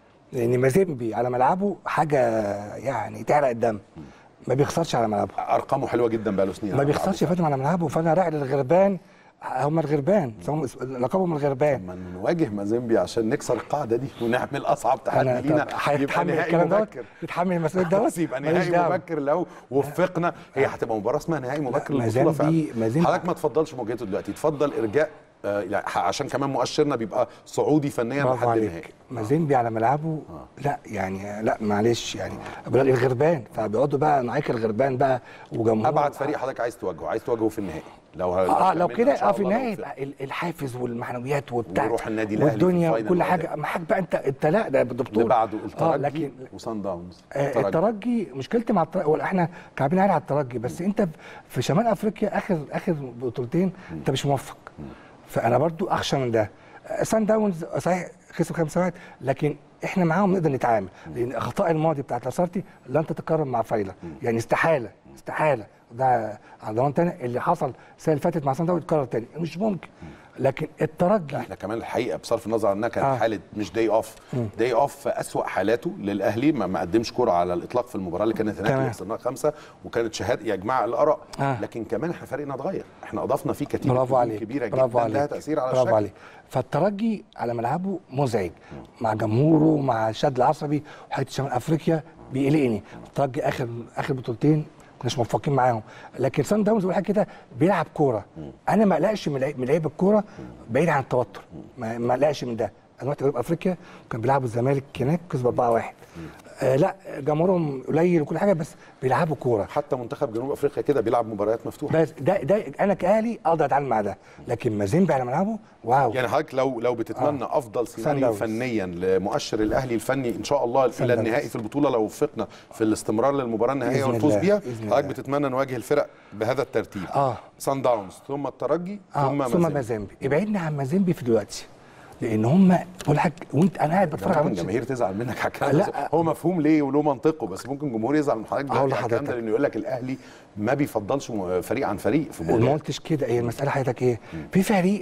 لان مازيمبي على ملعبه حاجه يعني تحرق الدم ما بيخسرش على ملعبه ارقامه حلوه جدا بقاله سنين ما بيخسرش يا فندم على ملعبه فانا راعي للغربان هم الغربان هم اس- لقبهم الغربان لما نواجه مازيمبي عشان نكسر القاعده دي ونعمل اصعب تحدي انا لينا طب هيتحمل نهائي الكلام دوت مبكر. يتحمل المسؤوليه دوت بس يبقى ماليش نهائي دعوة. مبكر لو وفقنا هي هتبقى مباراه اسمها نهائي مبكر لا، للبطوله فعلا مازيمبي- مازيمبي- حضرتك ما تفضلش مواجهته دلوقتي تفضل ارجاء آه يعني عشان كمان مؤشرنا بيبقى صعودي فنيا برافو لحد النهائي عليك مازيمبي على ملعبه لا يعني لا معلش يعني بقول الغربان فبيقعدوا بقى معاك الغربان بقى وجمهور ابعد فريق حضرتك عايز تواجهه عايز تواجهه في النهائي لو اه لو إن كده شاء اه في الله النهايه لو في- يبقى ال- الحافز والمعنويات وبتاع وروح النادي الأهلي في والدنيا الفاينل وكل والأداء. حاجه معاك بقى انت انت لا ده بالدكتور اللي بعده اه الترجي لكن وصن داونز آه، الترجي مشكلتي مع الترجي ولا احنا كعبين عالي على الترجي بس انت في شمال افريقيا اخر اخر بطولتين انت مش موفق فانا برضو اخشى من ده آه، سان داونز صحيح خسر خمسة واحد لكن احنا معاهم نقدر نتعامل لان اخطاء الماضي بتاعت لاسارتي لن تتكرر مع فايلر يعني استحاله استحاله ده على ضمان تاني اللي حصل السنه اللي فاتت مع سان داونز يتكرر تاني مش ممكن لكن الترجي احنا كمان الحقيقه بصرف النظر عنها كانت آه. آه. حاله مش داي اوف داي اوف في اسوأ حالاته للاهلي ما ما قدمش كره على الاطلاق في المباراه اللي كانت هناك تمام. اللي خسرناها خمسه وكانت شهاده يا جماعه الاراء آه. آه. لكن كمان احنا فريقنا اتغير احنا اضفنا فيه كتير برافو عليك كبيره برافو جدا عليك لها تاثير على برافو الشكل عليك فالترجي على ملعبه مزعج مع جمهوره مع الشد العصبي وحته شمال افريقيا بيقلقني الترجي اخر اخر بطولتين كناش موفقين معاهم لكن سان داونز بقول حاجه كده بيلعب كوره انا ما اقلقش من لعيب- من لعيب الكوره بعيد عن التوتر ما ما اقلقش من ده انا رحت جنوب افريقيا كان بيلعبوا الزمالك هناك كسب 4-1 آه لا جمهورهم قليل وكل حاجه بس بيلعبوا كوره حتى منتخب جنوب افريقيا كده بيلعب مباريات مفتوحه بس ده ده انا كاهلي اقدر اتعامل مع ده لكن مازيمبي على ملعبه واو يعني حضرتك لو لو بتتمنى آه. افضل سيناريو داونز. فنيا لمؤشر الاهلي الفني ان شاء الله سان الى داونز. النهائي في البطوله لو وفقنا في الاستمرار للمباراه النهائيه بإذن والفوز الله، بيها بإذن حضرتك الله. بتتمنى نواجه الفرق بهذا الترتيب اه سان داونز ثم الترجي اه ثم ثم مازيمبي مازيمبي ابعدنا عن مازيمبي في دلوقتي لان هم بقول لك وانت انا قاعد بتفرج على ممكن ماتش الجماهير تزعل منك على الكلام لا. ده. هو مفهوم ليه وله منطقه بس ممكن جمهور يزعل من حضرتك هقول دلوقتي على الكلام ده لحضرتك. لانه يقول لك الاهلي ما بيفضلش م- فريق عن فريق في ما الموضوع قلتش كده هي المساله حياتك ايه في فريق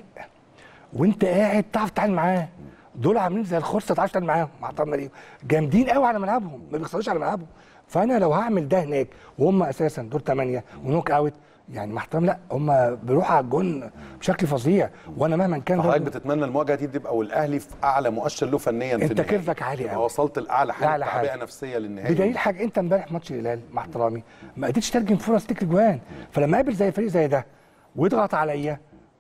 وانت قاعد تعرف تتعامل معاه دول عاملين زي الخرصه تعرف تتعامل معاهم مع احترامنا ليهم جامدين قوي على ملعبهم ما بيخسروش على ملعبهم فانا لو هعمل ده هناك وهم اساسا دور ثمانيه ونوك اوت يعني مع احترام لا هم بيروحوا على الجون بشكل فظيع وانا مهما كان حضرتك برضه بتتمنى المواجهه دي تبقى والاهلي في اعلى مؤشر له فنيا في انت النهائي. كيرفك عالي يبقى قوي. وصلت لاعلى حاله لأعلى حاجة. تعبئه نفسيه للنهائي بدليل حاجه انت امبارح ماتش الهلال مع احترامي ما قدرتش ترجم فرص تكتب جوان فلما اقابل زي فريق زي ده ويضغط عليا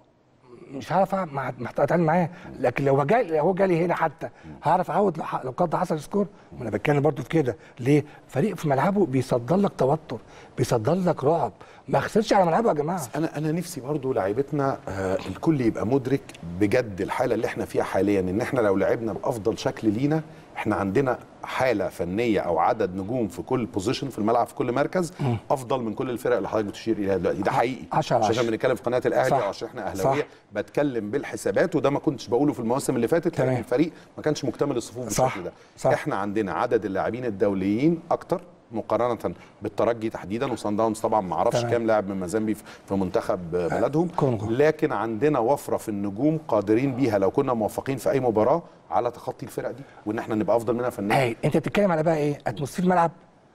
مش هعرف أع- مع- محتاج اتعامل معاه لكن لو جاي لو هو جالي هنا حتى هعرف اعود لو ح- لو قد حصل سكور ما انا بتكلم برضو في كده ليه فريق في ملعبه بيصدر لك توتر بيصدر لك رعب ما خسرش على ملعبه يا جماعه انا انا نفسي برضو لعيبتنا آه الكل يبقى مدرك بجد الحاله اللي احنا فيها حاليا ان احنا لو لعبنا بافضل شكل لينا احنا عندنا حاله فنيه او عدد نجوم في كل بوزيشن في الملعب في كل مركز افضل من كل الفرق اللي حضرتك بتشير اليها دلوقتي ده حقيقي عشرة على مش عشان عشرة. بنتكلم في قناه الاهلي صح. او عشان احنا اهلاويه صح. بتكلم بالحسابات وده ما كنتش بقوله في المواسم اللي فاتت لان تمام. الفريق ما كانش مكتمل الصفوف صح. بالشكل ده صح. احنا عندنا عدد اللاعبين الدوليين اكتر مقارنه بالترجي تحديدا وصن داونز طبعا ما اعرفش تمام. كام لاعب من مازيمبي في في منتخب بلدهم كونغو. لكن عندنا وفره في النجوم قادرين بيها لو كنا موفقين في اي مباراه على تخطي الفرق دي وان احنا نبقى افضل منها فنيا هاي انت بتتكلم على بقى ايه اتموسفير الملعب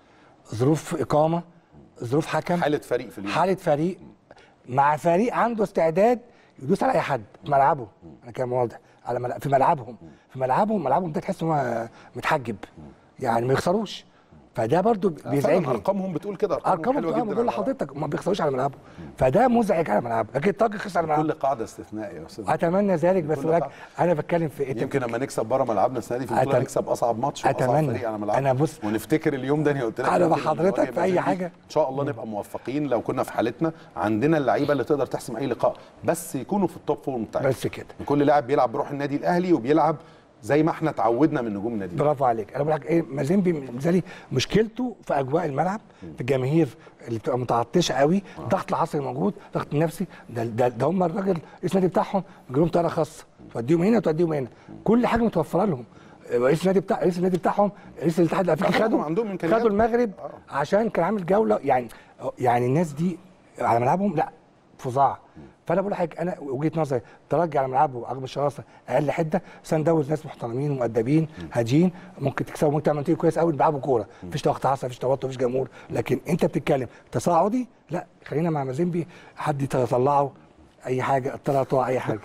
ظروف اقامه ظروف حكم حاله فريق في اليوم حاله فريق مع فريق عنده استعداد يدوس على اي حد في ملعبه انا كلام واضح على ملعب في ملعبهم في ملعبهم ملعبهم ده تحس ان هو متحجب يعني ما يخسروش فده برضو فعلا بيزعجني ارقامهم بتقول كده ارقامهم ارقامهم حلوه بتبقى جدا بقول على الملعب. لحضرتك ما بيخسروش على ملعبهم فده مزعج على ملعبه لكن الطاقه خسر على ملعبه كل قاعده استثناء يا استاذ اتمنى ذلك بس كل ولك قاعدة. انا بتكلم في انت يمكن لما نكسب بره ملعبنا السنه دي في البطوله أتم- نكسب اصعب ماتش واصعب أتمنى. فريق على ملعبنا أنا بص- ونفتكر اليوم ده انا قلت لك أنا يمكن بحضرتك المواجهة في أي دي حاجة. ان شاء الله نبقى موفقين لو كنا في حالتنا عندنا اللعيبه اللي تقدر تحسم اي لقاء بس يكونوا في التوب فورم بتاعتهم بس كده كل لاعب بيلعب بروح النادي الاهلي وبيلعب زي ما احنا اتعودنا من نجوم النادي الأهلي. برافو عليك انا بقول لك ايه مازيمبي بالنسبه لي مشكلته في اجواء الملعب في الجماهير اللي بتبقى متعطشه قوي الضغط العصبي موجود ضغط نفسي ده ده, ده هم الراجل رئيس النادي بتاعهم بيجي لهم طياره خاصه توديهم هنا وتوديهم هنا كل حاجه متوفره لهم رئيس النادي بتاع رئيس النادي بتاعهم رئيس الاتحاد الافريقي طبعاً خدوا عندهم إمكانيات. خدوا المغرب عشان كان عامل جوله يعني يعني الناس دي على ملعبهم لا فظاع فانا بقول لحضرتك انا وجهه نظري ترجي على ملعبه رغم الشراسه اقل حده سان داونز ناس محترمين مؤدبين هاديين ممكن تكسبوا ممكن تعمل نتيجه كويس قوي بيلعبوا كوره مفيش ضغط عصبي مفيش توتر مفيش جمهور لكن انت بتتكلم تصاعدي لا خلينا مع مازيمبي حد يطلعه اي حاجه طلع طلع اي حاجه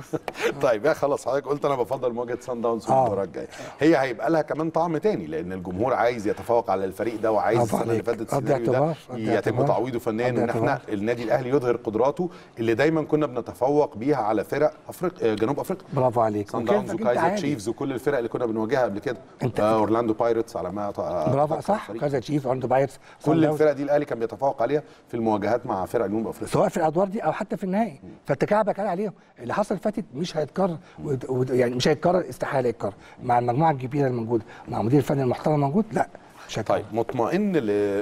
طيب يا خلاص حضرتك قلت انا بفضل مواجهه سان داونز في آه. المباراه الجايه هي هيبقى لها كمان طعم تاني لان الجمهور عايز يتفوق على الفريق ده وعايز برافو السنه اللي عليك. فاتت قضي السيناريو ده اعتبار، قضي يتم اعتبار. تعويضه فنيا قضي ان احنا اعتبار. النادي الاهلي يظهر قدراته اللي دايما كنا بنتفوق بيها على فرق افريقيا جنوب افريقيا برافو عليك سان وكيفك داونز انت وكايزر عادي. تشيفز وكل الفرق اللي كنا بنواجهها قبل كده انت- آه اورلاندو بايرتس على ما أت- برافو أتذكر صح الفريق. كذا تشيف عنده بايتس كل الفرق دي الاهلي كان بيتفوق عليها في المواجهات مع فرق جنوب افريقيا سواء في الادوار دي او حتى في النهائي فانت كعبك على عليهم اللي حصل فاتت مش هيتكرر ود- ود- يعني مش هيتكرر استحاله يتكرر مع المجموعه الكبيره الموجوده مع المدير الفني المحترم الموجود لا مش هيتكرر طيب مطمئن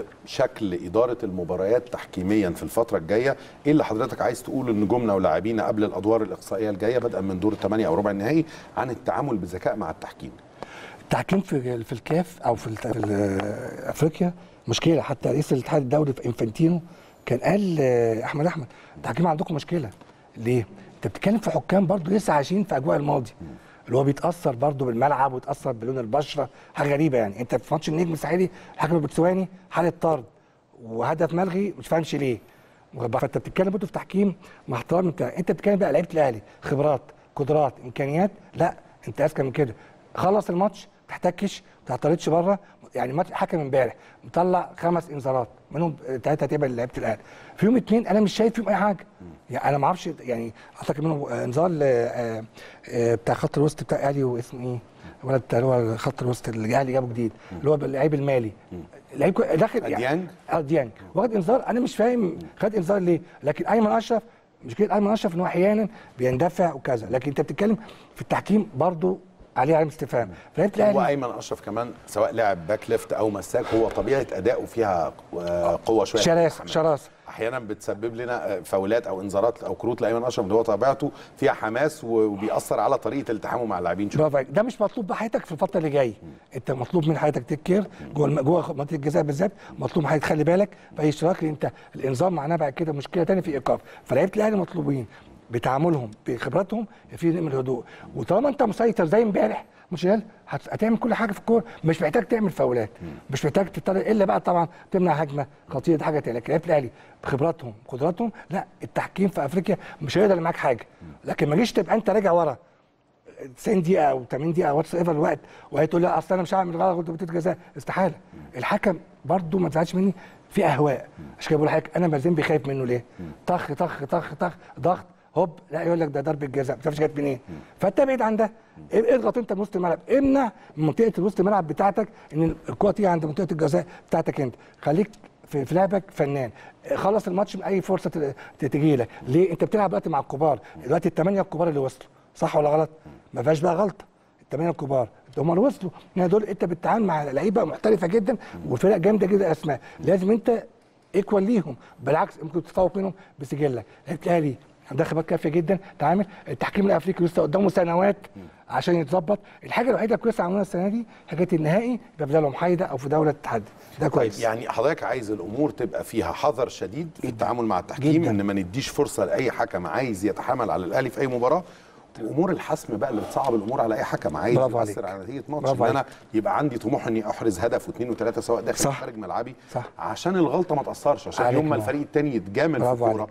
لشكل اداره المباريات تحكيميا في الفتره الجايه ايه اللي حضرتك عايز تقوله لنجومنا ولاعبينا قبل الادوار الاقصائيه الجايه بدءا من دور الثمانيه او ربع النهائي عن التعامل بذكاء مع التحكيم التحكيم في في الكاف او في, الت- في ال- افريقيا مشكله حتى رئيس الاتحاد الدولي في انفانتينو كان قال آه، احمد احمد التحكيم عندكم مشكله ليه؟ انت بتتكلم في حكام برضه لسه عايشين في اجواء الماضي اللي هو بيتاثر برضه بالملعب ويتاثر بلون البشره حاجه غريبه يعني انت في ماتش النجم الساحلي الحكم البوتسواني حاله طرد وهدف ملغي مش فاهمش ليه واخد بالك؟ فانت بتتكلم برضه في تحكيم مع احترام انت انت بتتكلم بقى لعيبه الاهلي خبرات قدرات امكانيات لا انت اذكى من كده خلص الماتش ما تحتكش ما تعترضش بره يعني ماتش حكم امبارح مطلع خمس انذارات منهم ثلاثه تبقى لعيبه الاهلي فيهم اثنين انا مش شايف فيهم اي حاجه يعني انا ما اعرفش يعني اعتقد منهم آه، انذار ل- آه، آه، بتاع خط الوسط بتاع الاهلي واسمه ايه الولد بتاع اللي هو خط الوسط اللي الاهلي جابه جديد اللي هو اللعيب المالي لعيب كو- داخل ديانج؟ اه ديانج واخد انذار انا مش فاهم خد انذار ليه لكن ايمن اشرف مشكله ايمن اشرف ان هو احيانا بيندفع وكذا لكن انت بتتكلم في التحكيم برضو عليه علامه استفهام فلعيبه الاهلي وايمن اشرف كمان سواء لاعب باك ليفت او مساك هو طبيعه اداؤه فيها آه، قوه شويه شراسه شراسه احيانا بتسبب لنا فاولات او انذارات او كروت لايمن اشرف اللي هو طبيعته فيها حماس وبيأثر على طريقه التحامه مع اللاعبين شويه برافو عليك ده مش مطلوب بحياتك في الفتره اللي جايه انت مطلوب من حياتك تكير جوه الم- جوه منطقه الجزاء بالذات مطلوب من حضرتك تخلي بالك في اي اشتراك لان انت الانذار معناه بعد كده مشكله ثانيه في ايقاف فلعيبه الاهلي مطلوبين بتعاملهم بخبراتهم في نوع من الهدوء وطالما انت مسيطر زي امبارح مش هت- هتعمل كل حاجه في الكوره مش محتاج تعمل فاولات مش محتاج تضطر الا بقى طبعا تمنع هجمه خطيره دي حاجه تانية لكن لعيبه الاهلي بخبراتهم قدراتهم لا التحكيم في افريقيا مش هيقدر معاك حاجه لكن ما جيش تبقى انت راجع ورا 90 دقيقه او 80 دقيقه واتس ايفر الوقت وهي تقول لا اصل انا مش هعمل غلط قلت بتيجي جزاء استحاله الحكم برضو ما تزعلش مني في اهواء عشان كده بقول لحضرتك انا مازن بيخاف منه ليه؟ طخ طخ طخ طخ ضغط هوب لا يقول لك ده ضربه جزاء ما تعرفش جت منين فانت بعيد عن ده اضغط انت من وسط الملعب امنع من منطقه الوسط الملعب بتاعتك ان الكوره تيجي عند منطقه الجزاء بتاعتك انت خليك في, في لعبك فنان خلص الماتش من اي فرصه ت- تجي لك ليه انت بتلعب دلوقتي مع الكبار دلوقتي الثمانيه الكبار اللي وصلوا صح ولا غلط ما فيهاش بقى غلطه الثمانيه الكبار هم اللي وصلوا يعني دول انت بتتعامل مع لعيبه محترفه جدا وفرق جامده جدا اسماء لازم انت ايكوال ليهم بالعكس ممكن تتفوق منهم بسجلك لعيبه الاهلي عندها خبرات كافيه جدا تعامل التحكيم الافريقي لسه قدامه سنوات عشان يتظبط الحاجه الوحيده الكويسه عملوها السنه دي حكايه النهائي يبقى في دوله محايده او في دوله اتحاد ده طيب كويس يعني حضرتك عايز الامور تبقى فيها حذر شديد في التعامل مع التحكيم جداً. ان ما نديش فرصه لاي حكم عايز يتحامل على الاهلي في اي مباراه وامور الحسم بقى اللي بتصعب الامور على اي حكم عايز برافو ياثر عليك. على نتيجه ماتش برافو ان انا عليك. يبقى عندي طموح اني احرز هدف واثنين وثلاثه سواء داخل او صح. خارج ملعبي صح. عشان الغلطه ما تاثرش عشان عليك يوم ما نور. الفريق الثاني يتجامل في برافو الكوره عليك.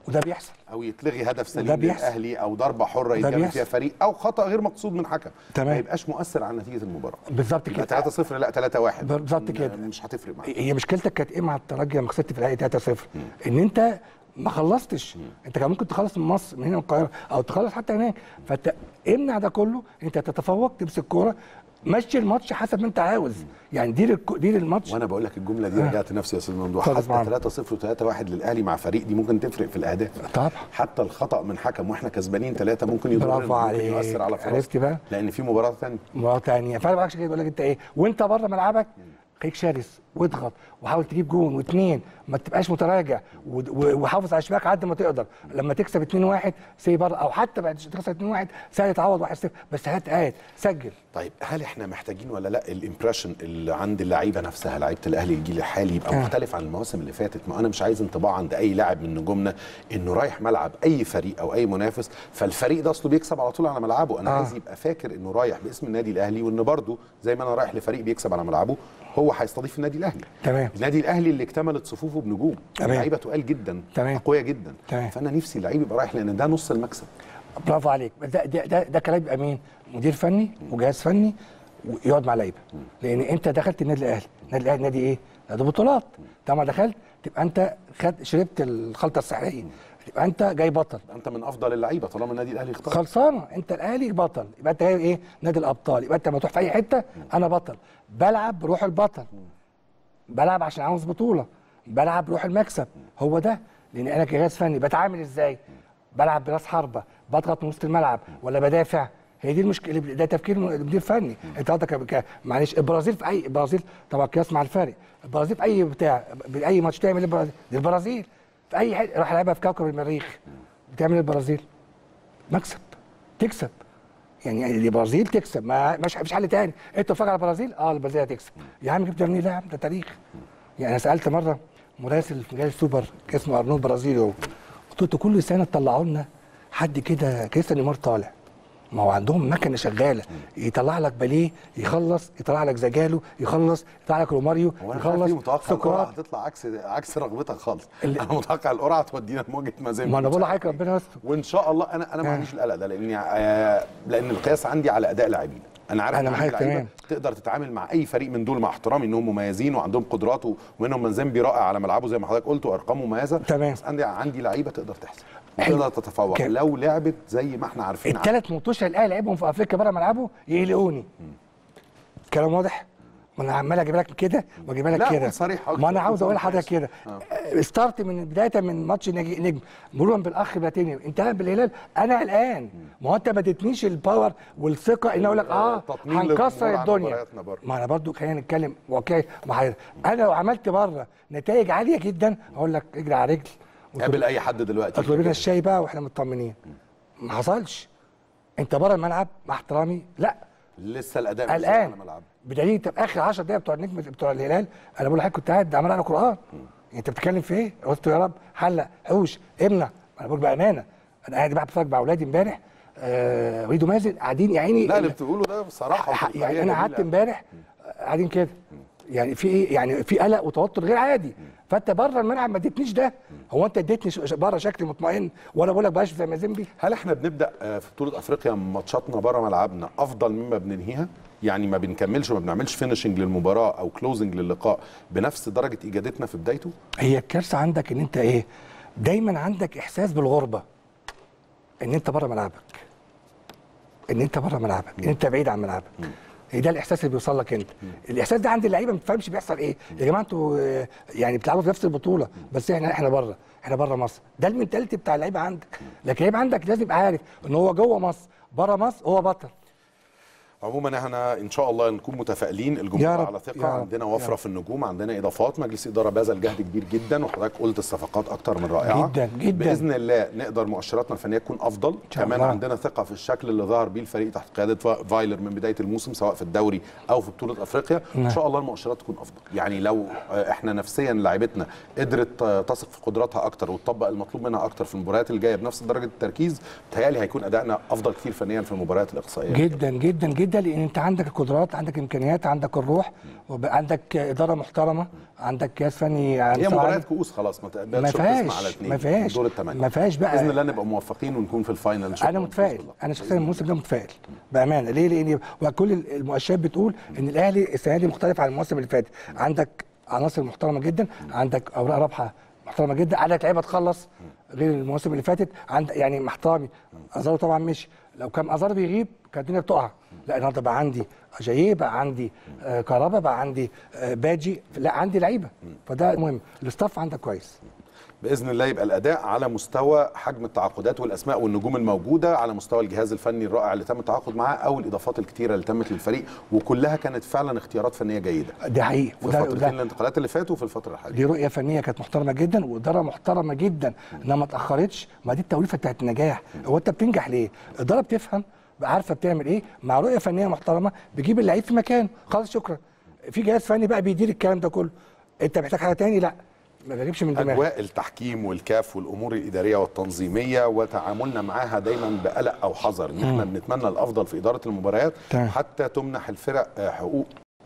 وده بيحصل او يتلغي هدف وده سليم بيحصل. للاهلي او ضربه حره وده يتجاب بيحصل. فيها فريق او خطا غير مقصود من حكم تمام. ما يبقاش مؤثر على نتيجه المباراه بالظبط يبقى كده 3 0 لا 3 1 بالظبط كده. مش هتفرق معاك هي مشكلتك كانت ايه مع الترجي لما خسرت في النهائي 3-0 ان انت ما خلصتش انت كان ممكن تخلص من مصر من هنا من القاهره او تخلص حتى هناك فانت امنع ده كله انت تتفوق تمسك كوره مشي الماتش حسب ما انت عاوز يعني دير الكو- دير الماتش وانا بقول لك الجمله دي رجعت نفسي يا استاذ ممدوح اتفضل حتى معانا. 3 0 3 1 للاهلي مع فريق دي ممكن تفرق في الاهداف طبعا حتى الخطا من حكم واحنا كسبانين ثلاثه ممكن يضر برافو ممكن عليك. يؤثر على فرص عرفت بقى؟ لان في مباراه ثانيه مباراه ثانيه فانا بعكس كده بقول لك انت ايه وانت بره ملعبك خليك شرس واضغط وحاول تجيب جون واثنين ما تبقاش متراجع و- و- وحافظ على شباك قد ما تقدر لما تكسب 2-1 سي بره او حتى بعد تخسر 2-1 سهل تعوض 1-0 بس هات هات سجل طيب هل احنا محتاجين ولا لا الامبريشن اللي عند اللعيبه نفسها لعيبه الاهلي الجيل الحالي يبقى آه. مختلف عن المواسم اللي فاتت ما انا مش عايز انطباع عند اي لاعب من نجومنا انه رايح ملعب اي فريق او اي منافس فالفريق ده اصله بيكسب على طول على ملعبه انا آه. عايز يبقى فاكر انه رايح باسم النادي الاهلي وان برضه زي ما انا رايح لفريق بيكسب على ملعبه هو هيستضيف النادي الاهلي تمام النادي الاهلي اللي اكتملت صفوفه بنجوم تمام. لعيبه تقال جدا تمام. اقوياء جدا تمام. فانا نفسي اللعيب يبقى رايح لان ده نص المكسب برافو عليك ده ده ده, ده كلام يبقى مين؟ مدير فني وجهاز فني ويقعد مع لعيبه لان انت دخلت النادي الاهلي النادي الاهلي نادي ايه؟ نادي بطولات طالما دخلت تبقى انت خد شربت الخلطه السحريه تبقى انت جاي بطل انت من افضل اللعيبه طالما النادي الاهلي اختار خلصانه انت الاهلي بطل يبقى انت جاي ايه نادي الابطال يبقى انت لما تروح في اي حته انا بطل بلعب بروح البطل بلعب عشان عاوز بطوله بلعب بروح المكسب هو ده لان انا كجهاز فني بتعامل ازاي بلعب براس حربه بضغط من وسط الملعب ولا بدافع هي دي المشكله ده تفكير مدير فني انت قصدك ك- معلش البرازيل في اي البرازيل طبعا قياس مع الفارق البرازيل في اي بتاع باي ماتش تعمل ايه البرازيل دي البرازيل في اي حته راح لعبها في كوكب المريخ بتعمل ايه البرازيل مكسب تكسب يعني البرازيل تكسب ما مش مفيش حل تاني انت تتفرج على البرازيل اه البرازيل هتكسب يا عم جبت منين لا يا عم ده تاريخ يعني انا سالت مره مراسل في مجال السوبر اسمه ارنولد برازيلي هو قلت له انتوا كل سنه تطلعوا لنا حد كده كريستيان نيمار طالع ما هو عندهم مكنه شغاله يطلع لك باليه يخلص يطلع لك زجالو يخلص يطلع لك روماريو هو انا خلاص يخلص متوقع القرعه سقراط هتطلع عكس عكس رغبتك خالص اللي- انا متوقع القرعه تودينا لمواجهه مازيمبي ما انا بقول لحضرتك ربنا يستر وان شاء الله انا انا ما آه. عنديش القلق ده لاني آه، لان القياس عندي على اداء لاعبين انا عارف أنا إن عندي معاك لعيبة تمام. تقدر تتعامل مع اي فريق من دول مع احترامي انهم مميزين وعندهم قدرات ومنهم مازيمبي رائع على ملعبه زي ما حضرتك قلت وارقامه مميزه تمام. بس عندي عندي لعيبه تقدر تحسب حلو. تقدر تتفوق كام؟ لو لعبت زي ما احنا عارفين عنها. الثلاث ماتشات الاهلي لعبهم في افريقيا بره ملعبه يقلقوني كلام واضح ما انا عمال اجيب لك كده واجيب لك لا، كده قول صريح أكتر. ما انا عاوز اقول قول لحضرتك كويس. كده آه. ستارت من بدايه من ماتش نج- نجم مرورا بالاخ بلاتيني انتهى بالهلال انا قلقان ما هو انت ما اديتنيش الباور والثقه ان اقول لك اه التطمين هنكسر للجمهور عن الدنيا مبارياتنا بره. ما انا برضو خلينا نتكلم واقعي مع حضرتك انا لو عملت بره نتائج عاليه جدا اقول لك اجري على رجلي قابل اي حد دلوقتي اطلب لنا الشاي بقى واحنا مطمنين ما حصلش انت بره الملعب مع احترامي لا لسه الاداء مش زي الان على ملعب بدليل انت في اخر 10 دقايق بتوع النجم بتوع الهلال انا بقول لحضرتك كنت قاعد عمال اقرا قران انت بتتكلم في ايه؟ قلت يا رب حلق حوش امنع انا بقول بامانه انا قاعد بقى بتفرج مع اولادي امبارح آه وليد ومازن قاعدين يا عيني لا اللي بتقوله ده بصراحه ح- وتلقائية يعني انا قعدت جميلة. امبارح قاعدين كده يعني في ايه يعني في قلق وتوتر غير عادي فانت بره الملعب ما اديتنيش ده هو انت اديتني ش- بره شكلي مطمئن وانا بقول لك بقاش زي مازيمبي هل احنا بنبدا آه، في بطوله افريقيا ماتشاتنا بره ملعبنا افضل مما بننهيها يعني ما بنكملش ما بنعملش فينشنج للمباراه او كلوزنج للقاء بنفس درجه اجادتنا في بدايته هي الكارثه عندك ان انت ايه دايما عندك احساس بالغربه ان انت بره ملعبك ان انت بره ملعبك ان انت بعيد عن ملعبك هي ده الاحساس اللي بيوصل لك انت الاحساس ده عند اللعيبه ما بتفهمش بيحصل ايه يا جماعه انتوا آه، يعني بتلعبوا في نفس البطوله بس احنا احنا بره احنا بره مصر ده المنتاليتي بتاع اللعيبه عندك لكن اللعيب عندك لازم يبقى عارف ان هو جوه مصر بره مصر هو بطل عموما احنا ان شاء الله نكون متفائلين يا الجمهور رب، على يا ثقه رب، عندنا يا وفره رب. في النجوم عندنا اضافات مجلس اداره بذل جهد كبير جدا وحضرتك قلت الصفقات اكتر من رائعه جداً، جداً. باذن الله نقدر مؤشراتنا الفنيه تكون افضل شاء كمان الله. عندنا ثقه في الشكل اللي ظهر بيه الفريق تحت قياده فا- فايلر من بدايه الموسم سواء في الدوري او في بطوله افريقيا ان نعم. شاء الله المؤشرات تكون افضل يعني لو آه، احنا نفسيا لعيبتنا قدرت آه، تثق في قدراتها اكتر وتطبق المطلوب منها اكتر في المباريات الجايه بنفس درجه التركيز بتهيألي هيكون ادائنا افضل كتير فنيا في المباريات الاقصائيه جدا جدا جدا جدا لان انت عندك القدرات عندك امكانيات عندك الروح وعندك اداره محترمه عندك جهاز فني عن هي سرعة. مباريات كؤوس خلاص ما تقبلش ما القسم فيهاش على اثنين ما فيهاش دور الثمانيه ما فيهاش بقى باذن الله نبقى موفقين ونكون في الفاينل إن شاء انا الله. متفائل بإذن الله. انا شخصيا الموسم ده متفائل بامانه ليه لان وكل المؤشرات بتقول ان الاهلي السنه دي مختلف عن الموسم اللي فات عندك عناصر محترمه جدا عندك اوراق رابحه محترمه جدا عندك لعيبه تخلص غير المواسم اللي فاتت عند يعني محترمي ازارو طبعا مشي لو كان ازارو بيغيب كانت الدنيا بتقع لا النهارده بقى عندي اجاييه بقى عندي آه كهربا بقى عندي آه باجي لا عندي لعيبه فده مهم الاستاف عندك كويس باذن الله يبقى الاداء على مستوى حجم التعاقدات والاسماء والنجوم الموجوده على مستوى الجهاز الفني الرائع اللي تم التعاقد معاه او الاضافات الكتيره اللي تمت للفريق وكلها كانت فعلا اختيارات فنيه جيده ده حقيقي في وده, فترتين وده الانتقالات اللي فاتوا وفي الفتره الحاليه دي رؤيه فنيه كانت محترمه جدا واداره محترمه جدا انها ما اتاخرتش ما دي التوليفه بتاعت النجاح هو انت بتنجح ليه؟ الاداره بتفهم بقى عارفه بتعمل ايه مع رؤيه فنيه محترمه بيجيب اللعيب في مكان خلاص شكرا في جهاز فني بقى بيدير الكلام ده كله انت محتاج حاجه تاني لا ما بجيبش من دماغي اجواء التحكيم والكاف والامور الاداريه والتنظيميه وتعاملنا معاها دايما بقلق او حذر ان احنا بنتمنى الافضل في اداره المباريات تمام. حتى تمنح الفرق آه، حقوق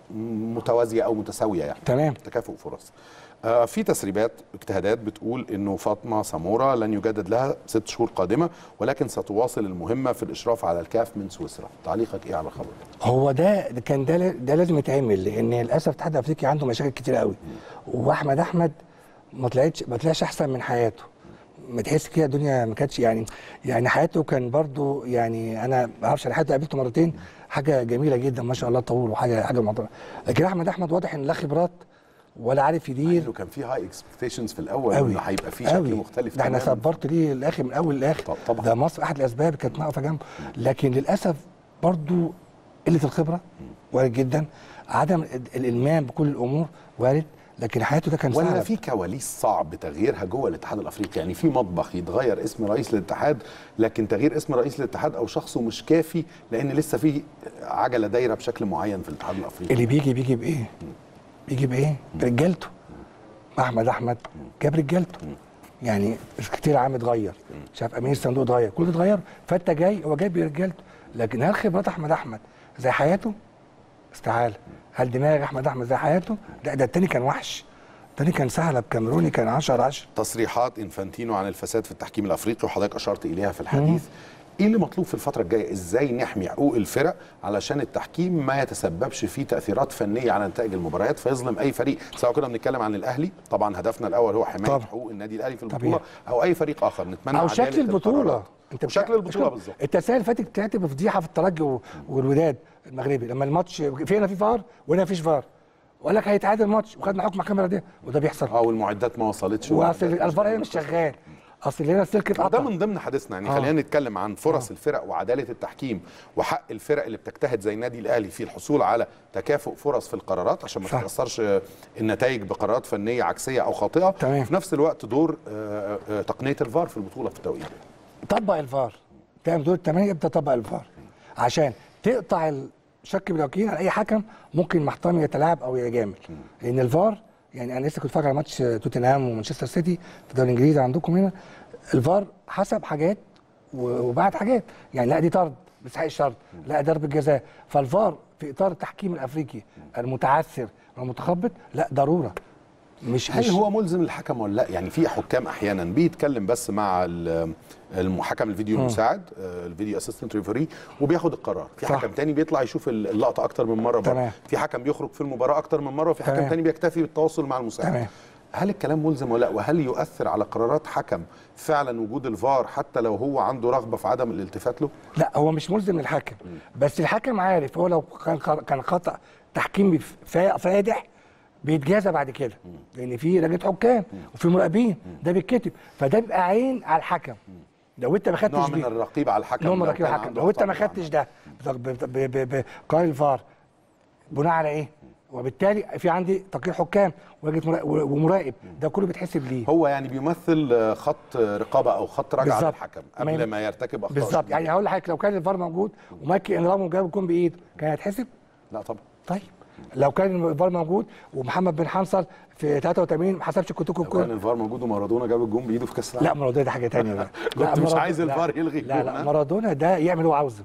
متوازيه او متساويه يعني تمام تكافؤ فرص آه، في تسريبات اجتهادات بتقول انه فاطمه سموره لن يجدد لها ست شهور قادمه ولكن ستواصل المهمه في الاشراف على الكاف من سويسرا تعليقك ايه على الخبر ده؟ هو ده ده كان ده ده لازم يتعمل لان للاسف الاتحاد الافريقي عنده مشاكل كتير قوي واحمد احمد ما طلعتش ما طلعش احسن من حياته ما تحس كده الدنيا ما كانتش يعني يعني حياته كان برضو يعني انا ما اعرفش انا حياته قابلته مرتين حاجه جميله جدا ما شاء الله طول وحاجه حاجه محترمه لكن احمد احمد واضح ان لا خبرات ولا عارف يدير انه كان في هاي اكسبكتيشنز في الاول قوي انه هيبقى في شكل مختلف ده احنا تماماً. صبرت ليه الاخر من اول لاخر طب- طبعاً. ده مصر احد الاسباب كانت واقفه جنبه لكن للاسف برضو قله الخبره وارد جدا عدم ال- الالمام بكل الامور وارد لكن حياته ده كان ولا صعب في كواليس صعب تغييرها جوه الاتحاد الافريقي يعني في مطبخ يتغير اسم رئيس الاتحاد لكن تغيير اسم رئيس الاتحاد او شخصه مش كافي لان لسه في عجله دايره بشكل معين في الاتحاد الافريقي اللي بيجي بيجي بايه؟ بيجي بايه؟ برجالته احمد احمد جاب رجالته يعني كتير عام اتغير شاف امير صندوق اتغير كل ده اتغير فانت جاي هو جاي برجالته لكن هل خبرات احمد احمد زي حياته؟ استعاله هل دماغ احمد احمد زي حياته؟ لا ده التاني كان وحش التاني كان سهله كاميروني كان 10 10 تصريحات انفانتينو عن الفساد في التحكيم الافريقي وحضرتك اشرت اليها في الحديث ايه اللي مطلوب في الفتره الجايه ازاي نحمي حقوق الفرق علشان التحكيم ما يتسببش في تاثيرات فنيه على نتائج المباريات فيظلم اي فريق سواء كنا بنتكلم عن الاهلي طبعا هدفنا الاول هو حمايه طبعا. حقوق النادي الاهلي في طبيعي. البطوله او اي فريق اخر نتمنى او عدالة شكل البطوله القرارات. انت وشكل بتاع- البطوله بالظبط انت السنه اللي فاتت طلعت بفضيحه في الترجي و- والوداد المغربي لما الماتش في هنا في فار وهنا مفيش فار وقال لك هيتعادل الماتش وخدنا حكم الكاميرا دي وده بيحصل اه والمعدات ما وصلتش واصل الفار هنا مش شغال اصل هنا السلك ده اتقطع من ضمن حديثنا يعني آه. خلينا نتكلم عن فرص الفرق وعداله التحكيم وحق الفرق اللي بتجتهد زي النادي الاهلي في الحصول على تكافؤ فرص في القرارات عشان ما صح. تتاثرش آه، النتائج بقرارات فنيه عكسيه او خاطئه تمام. في نفس الوقت دور آه، آه، تقنيه الفار في البطوله في التوقيت ده. طبق الفار تعمل دور الثمانيه ابدا طبق الفار عشان تقطع الشك بالوكيل على اي حكم ممكن محترم يتلاعب او يجامل لان الفار يعني انا لسه كنت فاكر على ماتش توتنهام ومانشستر سيتي في الدوري الانجليزي عندكم هنا الفار حسب حاجات و- وبعد حاجات يعني لا دي طرد بيستحق الشرط لا ضربه جزاء فالفار في اطار التحكيم الافريقي المتعثر والمتخبط لا ضروره مش هل مش هو ملزم الحكم ولا لا يعني في حكام احيانا بيتكلم بس مع ال- المحكم الفيديو المساعد آه، الفيديو اسيستنت ريفري وبياخد القرار في صح. حكم تاني بيطلع يشوف اللقطه اكتر من مره برضه تمام. في حكم بيخرج في المباراه اكتر من مره وفي حكم تمام. تاني بيكتفي بالتواصل مع المساعد تمام. هل الكلام ملزم ولا لا وهل يؤثر على قرارات حكم فعلا وجود الفار حتى لو هو عنده رغبه في عدم الالتفات له لا هو مش ملزم للحكم بس الحكم عارف هو لو كان كان خطا تحكيمي فا- فادح بيتجازى بعد كده لان في لجنه حكام وفي مراقبين ده بيتكتب فده بيبقى عين على الحكم لو انت ما خدتش نوع من بيه- الرقيب على الحكم نوع من لو ركيب كان الحكم عنده لو انت أخطاء ما خدتش ده بقرار الفار بناء على ايه؟ وبالتالي في عندي تقرير حكام ولجنه مراقب- ومراقب ده كله بيتحسب ليه هو يعني بيمثل آه، خط رقابه او خط رجعه بالظبط. للحكم ما قبل ي- ما يرتكب اخطاء بالظبط شديدة. يعني هقول لحضرتك لو كان الفار موجود ومايكل انرامو جاب الجون بايده كان هيتحسب؟ لا طبعا طيب لو كان الفار موجود ومحمد بن حنصل في 83 ما حسبش كوتوكو لو كان الكوره الفار موجود ومارادونا جاب الجون بايده في كاس العالم لا مارادونا ده حاجه ثانيه بقى كنت لا، مش مارادونا- عايز لا، الفار يلغي لا الجون، ها؟ لا مارادونا ده يعمل اللي هو عاوزه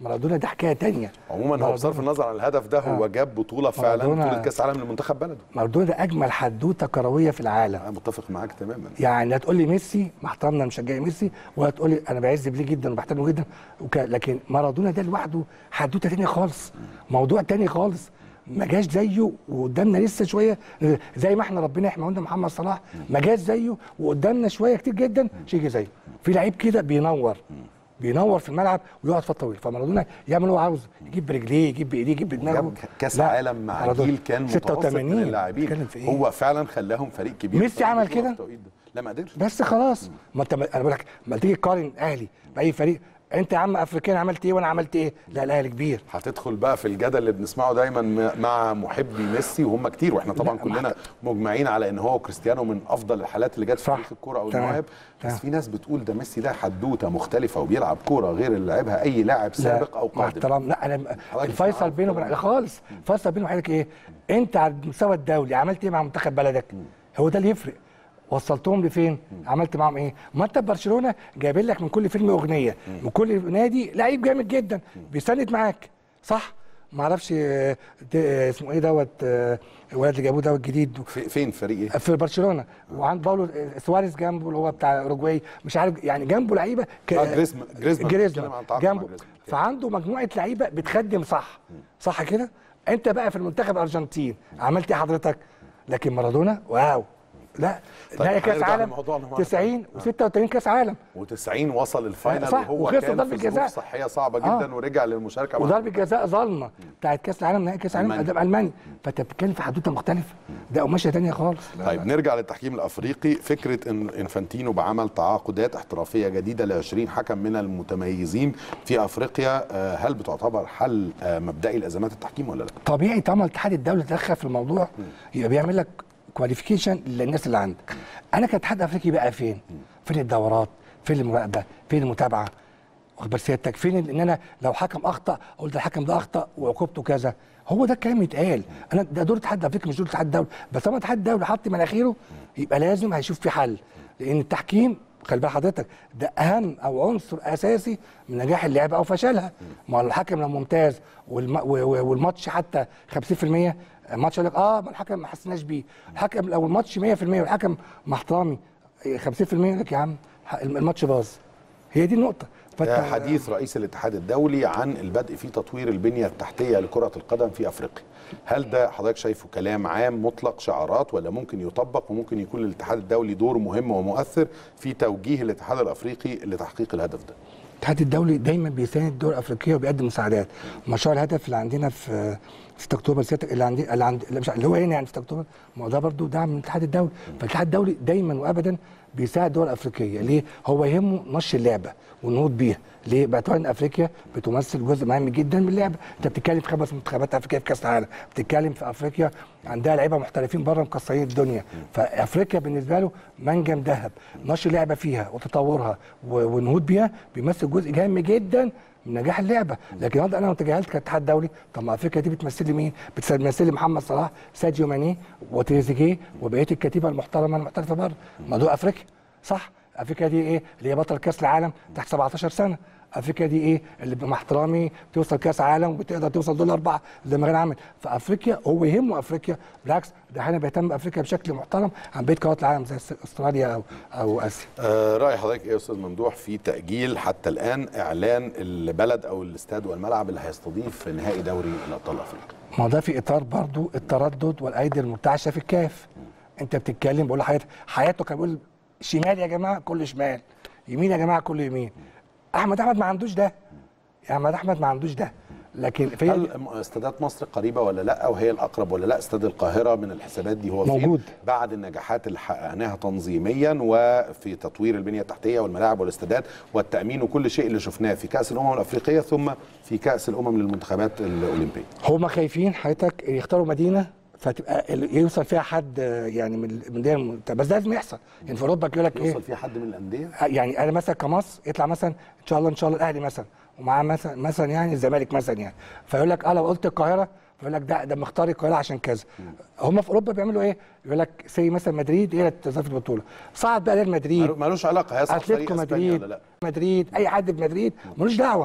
مارادونا ده حكايه تانية عموما هو بصرف النظر عن الهدف ده هو جاب بطوله فعلا مارادونا- بطوله كاس عالم لمنتخب بلده مارادونا ده اجمل حدوته كرويه في العالم انا متفق معاك تماما يعني لا تقول لي ميسي مع احترامنا مشجعي ميسي ولا تقول لي انا بعز بيه جدا وبحترمه جدا وك... لكن مارادونا ده لوحده حدوته تانية خالص موضوع تاني خالص ما جاش زيه وقدامنا لسه شويه زي ما احنا ربنا يحمي لنا محمد صلاح ما جاش زيه وقدامنا شويه كتير جدا مش يجي زيه في لعيب كده بينور بينور في الملعب ويقعد فتره طويله فمارادونا يعمل اللي هو عاوزه يجيب برجليه يجيب بايديه يجيب بدماغه جاب كاس لا، عالم مع مارادونا. جيل كان متوسط 86 من اللاعبين بتتكلم في إيه؟ هو فعلا خلاهم فريق كبير ميسي في عمل البطولة كده؟ في التوقيت ده. لا ما قدرش بس خلاص ما انت انا بقول لك ما تيجي تقارن اهلي باي فريق انت يا عم افريقيا عملت ايه وانا عملت ايه لا الاهلي كبير هتدخل بقى في الجدل اللي بنسمعه دايما م- مع محبي ميسي وهم كتير واحنا طبعا لا، كلنا مجمعين على ان هو كريستيانو من افضل الحالات اللي جت في صح. تاريخ الكوره او تمام. المواهب بس تمام. في ناس بتقول ده ميسي ده حدوته مختلفه وبيلعب كوره غير اللي لعبها اي لاعب سابق او مع قادم احترام لا انا حضرتك الفيصل معاه بينه طبعاً. وبين خالص الفيصل بينه وبينك ايه انت على المستوى الدولي عملت ايه مع منتخب بلدك هو ده اللي يفرق وصلتهم لفين عملت معاهم ايه ما انت في برشلونه جايبين لك من كل فيلم اغنيه من كل نادي لعيب جامد جدا بيساند معاك صح ما اعرفش آه، ده- آه، اسمه ايه دوت آه، الولد اللي جابوه دوت جديد في- فين فريق ايه؟ في برشلونه وعند باولو سواريز جنبه اللي هو بتاع اوروجواي مش عارف يعني جنبه لعيبه ك... آه، جريزمان- جريزمان. جريزمان بتتكلم عن تعاقد مع جنبه جريزمان. فعنده مجموعه لعيبه بتخدم صح صح كده انت بقى في المنتخب الارجنتين عملت ايه حضرتك لكن مارادونا واو لا طيب، نهائي كاس هنرجع عالم لموضوعنا مرة 90 و86 كاس عالم و90 وصل الفاينل صح، وهو وخسر كان ضربة في ظروف جزاء. صحيه صعبه آه. جدا ورجع للمشاركه مع وضربه جزاء ظالمه بتاعت كاس العالم نهائي كاس العالم ألمانيا. قدام المانيا فانت بتتكلم في حدوته مختلفه ده قماشه ثانيه خالص لا، طيب لا. نرجع للتحكيم الافريقي فكره ان انفانتينو بعمل تعاقدات احترافيه جديده ل 20 حكم من المتميزين في افريقيا آه، هل بتعتبر حل آه، مبدئي لازمات التحكيم ولا لا؟ طبيعي طالما الاتحاد الدولي تدخل في الموضوع يبقى بيعمل لك كواليفيكيشن للناس اللي عندك انا كاتحاد افريقي بقى فين فين الدورات فين المراقبه فين المتابعه واخد بال سيادتك فين ان انا لو حكم اخطا اقول ده الحكم ده اخطا وعقوبته كذا هو ده الكلام يتقال انا ده دور الاتحاد الافريقي مش دور الاتحاد الدولي بس طالما الاتحاد الدولي حط مناخيره يبقى لازم هيشوف في حل لان التحكيم خلي بال حضرتك ده اهم او عنصر اساسي من نجاح اللعبه او فشلها ما هو الحكم لو ممتاز والم... و- و- والماتش حتى 50% الماتش يقول لك اه ما الحكم ما حسناش بيه الحكم لو الماتش 100% والحكم مع احترامي 50% يقول لك يا عم الماتش باظ هي دي النقطه فأنت- ده حديث رئيس الاتحاد الدولي عن البدء في تطوير البنيه التحتيه لكره القدم في افريقيا. هل ده حضرتك شايفه كلام عام مطلق شعارات ولا ممكن يطبق وممكن يكون للاتحاد الدولي دور مهم ومؤثر في توجيه الاتحاد الافريقي لتحقيق الهدف ده؟ الاتحاد الدولي دايما بيساند الدول الافريقيه وبيقدم مساعدات مشروع الهدف اللي عندنا في في 6 اكتوبر سيادتك اللي عندي اللي, عند... اللي, مش... اللي هو هنا يعني في 6 اكتوبر ما هو ده برضه دعم من الاتحاد الدولي فالاتحاد الدولي دايما وابدا بيساعد الدول الافريقيه ليه؟ هو يهمه نشر اللعبه والنهوض بيها ليه؟ باعتبار ان افريقيا بتمثل جزء مهم جدا من اللعبه انت بتتكلم في خمس منتخبات افريقيه في كاس العالم بتتكلم في افريقيا عندها لعيبه محترفين بره مكسرين الدنيا فافريقيا بالنسبه له منجم ذهب نشر اللعبه فيها وتطورها و- والنهوض بيها بيمثل جزء مهم جدا من نجاح اللعبه لكن النهارده انا لو تجاهلت كاتحاد دولي طب ما افريقيا دي بتمثل لي مين؟ بتمثل لي محمد صلاح ساديو ماني وتريزيجيه وبقيه الكتيبه المحترمه المحترفه بره ما دول افريقيا صح افريقيا دي ايه اللي هي بطل كاس العالم تحت 17 سنه افريقيا دي ايه اللي مع احترامي توصل كاس عالم وبتقدر توصل دول اربعه زي ما غير عامل فافريقيا هو يهمه افريقيا بالعكس ده احنا بيهتم بافريقيا بشكل محترم عن بقيه قارات العالم زي استراليا او او اسيا آه راي حضرتك ايه يا استاذ ممدوح في تاجيل حتى الان اعلان البلد او الاستاد والملعب اللي هيستضيف نهائي دوري الابطال الافريقي؟ ما هو ده في اطار برضو التردد والايدي المرتعشه في الكاف انت بتتكلم بقول لحياته حياته كان بيقول شمال يا جماعه كل شمال يمين يا جماعه كل يمين احمد احمد ما عندوش ده احمد احمد ما عندوش ده لكن في هل استادات مصر قريبه ولا لا وهي الاقرب ولا لا استاد القاهره من الحسابات دي هو موجود. فين بعد النجاحات اللي حققناها تنظيميا وفي تطوير البنيه التحتيه والملاعب والاستادات والتامين وكل شيء اللي شفناه في كاس الامم الافريقيه ثم في كاس الامم للمنتخبات الاولمبيه هما خايفين حضرتك يختاروا مدينه فتبقى ال- يوصل فيها حد آه، يعني من من دول المنت- بس ده لازم يحصل يعني في اوروبا يقول لك ايه يوصل فيها حد من الانديه يعني انا مثلا كمصر يطلع مثلا ان شاء الله ان شاء الله الاهلي مثلا ومعاه مثلا مثلا يعني الزمالك مثلا يعني فيقول لك اه لو قلت القاهره فيقول لك ده ده مختار القاهره عشان كذا هم في اوروبا بيعملوا ايه؟ يقول لك سي مثلا مدريد هي اللي تستضيف البطوله صعد بقى ريال مدريد مالوش علاقه هيصعد فريق اتلتيكو اسبانيا مدريد ولا لا مدريد اي حد في مدريد ملوش دعوه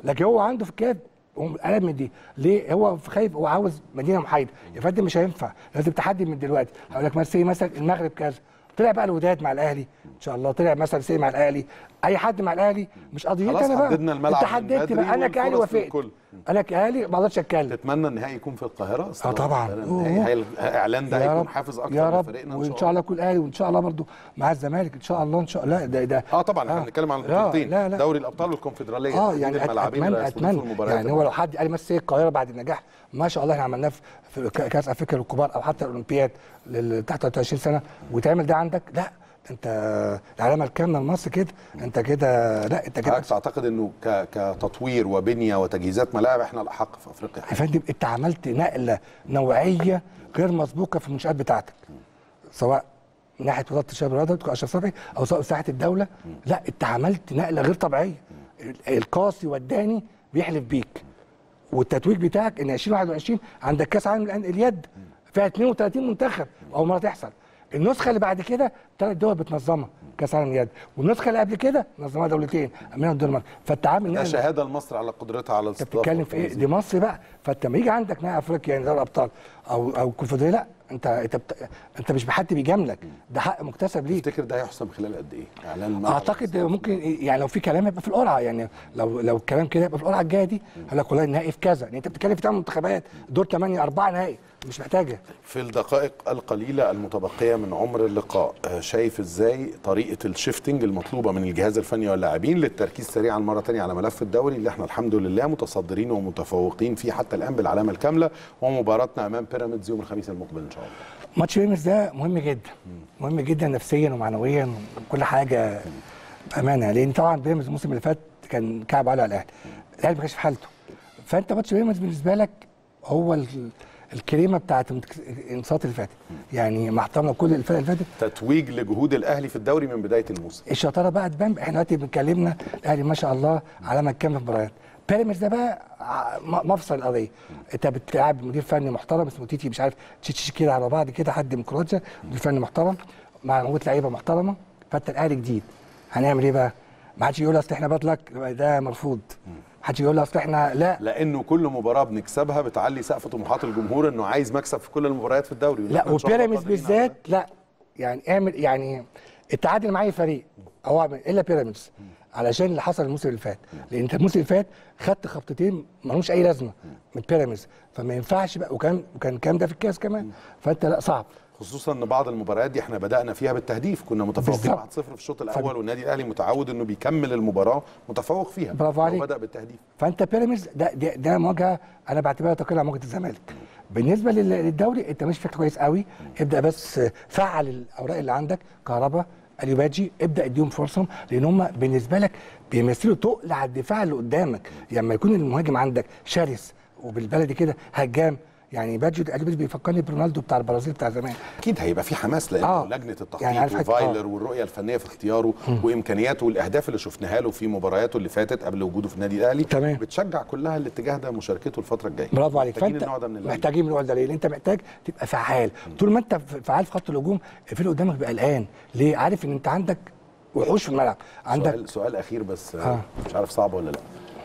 لكن هو عنده في الكاد هو قلب من دي ليه هو خايف هو عاوز مدينه محايده يا فندم مش هينفع لازم تحدي من دلوقتي هقول لك مثلا مثلا المغرب كذا طلع بقى الوداد مع الاهلي ان شاء الله طلع مثلا سي مع الاهلي اي حد مع الاهلي مش قضيتي خلاص انا بقى حددنا الملعب انت من حددت بدري بقى انا كاهلي والفرص وافقت للكل. انا كاهلي ما اقدرش اتكلم تتمنى النهائي يكون في القاهره أصلاً. اه طبعا النهائي هي الاعلان ده يا هيكون رب حافز اكتر يا رب لفريقنا وان شاء الله كل اهلي وان شاء الله برضو مع الزمالك ان شاء الله ان شاء الله لا ده ده اه طبعا احنا آه. بنتكلم عن لا، البطولتين لا، لا. دوري الابطال والكونفدراليه اه تحديد يعني أت- الملاعبين اللي اتمنى هيستضيفوا اتمنى المباريات يعني هو لو حد قال مثلا القاهره بعد النجاح ما شاء الله احنا عملناه في- في ك- كاس افريقيا للكبار او حتى الاولمبياد لل- تحت 23 سنه وتعمل ده عندك لا انت العلامه الكامله لمصر كده انت كده لا انت كده حضرتك تعتقد انه ك... كتطوير وبنيه وتجهيزات ملاعب احنا الاحق في افريقيا يا فندم انت عملت نقله نوعيه غير مسبوقه في المنشات بتاعتك سواء من ناحيه وزاره الشباب والرياضه دكتور اشرف صبحي او سواء ساحه الدوله لا انت عملت نقله غير طبيعيه ال- القاسي والداني بيحلف بيك والتتويج بتاعك ان 2021 عندك كاس عالم الآن اليد فيها 32 منتخب اول مره تحصل النسخه اللي بعد كده ثلاث دول بتنظمها كاس عالم اليد والنسخه اللي قبل كده نظمها دولتين امريكا والدنمارك فانت عامل ده نقلة- شهاده لمصر على قدرتها على انت الاستضافه بتتكلم في ايه دي مصر بقى فانت لما يجي عندك نهائي افريقيا يعني دوري الابطال او او الكونفدراليه لا انت انت بت... انت مش بحد بيجاملك ده حق مكتسب ليك تفتكر ده هيحسم خلال قد ايه؟ اعلان الملعب اعتقد ممكن يعني لو في كلام يبقى في القرعه يعني لو لو الكلام كده يبقى في القرعه الجايه دي قال لك والله النهائي في كذا يعني انت بتتكلم في ثمان منتخبات دور 8 4 نهائي مش محتاجه في الدقائق القليلة المتبقية من عمر اللقاء آه، شايف ازاي طريقة الشيفتنج المطلوبة من الجهاز الفني واللاعبين للتركيز سريعا مرة تانية على ملف الدوري اللي احنا الحمد لله متصدرين ومتفوقين فيه حتى الآن بالعلامة الكاملة ومباراتنا أمام بيراميدز يوم الخميس المقبل إن شاء الله ماتش بيراميدز ده مهم جدا مهم جدا نفسيا ومعنويا وكل حاجه بامانه لان طبعا بيراميدز الموسم اللي فات كان كعب على الاهلي الاهلي ما كانش في حالته فانت ماتش بيراميدز بالنسبه لك هو ال- الكريمه بتاعت الانتصارات اللي فاتت يعني مع احترامنا كل الفرق اللي فاتت تتويج لجهود الأهلي في الدوري من بداية الموسم الشطاره بقى تبان احنا دلوقتي بنكلمنا الاهلي ما شاء الله علامه كامله في المباريات بيراميدز ده بقى ع- م- مفصل القضيه انت بتلعب مدير فني محترم اسمه تيتي مش عارف تشيتش كده على بعض كده حد من كرواتيا مدير فني محترم مع مجموعه لعيبه محترمه فانت الاهلي جديد هنعمل ايه بقى؟ ما حدش يقول اصل احنا بطلك ده مرفوض ما حدش يقول اصل احنا لا لأنه كل مباراة بنكسبها بتعلي سقف طموحات الجمهور إنه عايز مكسب في كل المباريات في الدوري لا وإحنا إن شاء الله وبيراميدز قادرين على بالذات لا يعني اعمل يعني التعادل مع اي فريق او اعمل الا بيراميدز علشان اللي حصل الموسم اللي فات لان انت الموسم اللي فات خدت خبطتين ما لهمش اي لازمه من بيراميدز فما ينفعش بقى وكان وكان الكلام ده في الكاس كمان فانت لا صعب خصوصا ان بعض المباريات دي احنا بدانا فيها بالتهديف كنا متفوقين بالظبط. 1-0 في الشوط الاول والنادي الاهلي متعود انه بيكمل المباراه متفوق فيها برافو هو عليك. بدا بالتهديف فانت بيراميدز ده ده, ده مواجهه انا بعتبرها تقريبا على مواجهه الزمالك بالنسبه لل- للدوري انت ماشي بشكل كويس قوي ابدا بس فعل الاوراق اللي عندك كهربا اليوباجي ابدا اديهم فرصهم لان هم بالنسبه لك بيمثلوا تقل على الدفاع اللي قدامك لما يكون المهاجم عندك شرس وبالبلدي كده هجام يعني باجيو اليوباجي بيفكرني برونالدو بتاع البرازيل بتاع زمان اكيد هيبقى في حماس لانه آه. لجنه التخطيط يعني عارف حاجة- وفايلر آه. والرؤيه الفنيه في اختياره وامكانياته والاهداف اللي شفناها له في مبارياته اللي فاتت قبل وجوده في النادي الاهلي تمام. بتشجع كلها الاتجاه ده مشاركته الفتره الجايه برافو عليك محتاجين فانت النوع ده من اللعيبه محتاجين النوع ده ليه؟ لان انت محتاج تبقى فعال طول ما انت ف- فعال في خط الهجوم الفريق اللي قدامك بيبقى قلقان ليه؟ عارف ان انت عندك وحوش في الملعب عندك سؤال سؤال اخير بس آه. آه. مش عارف صعب ولا لا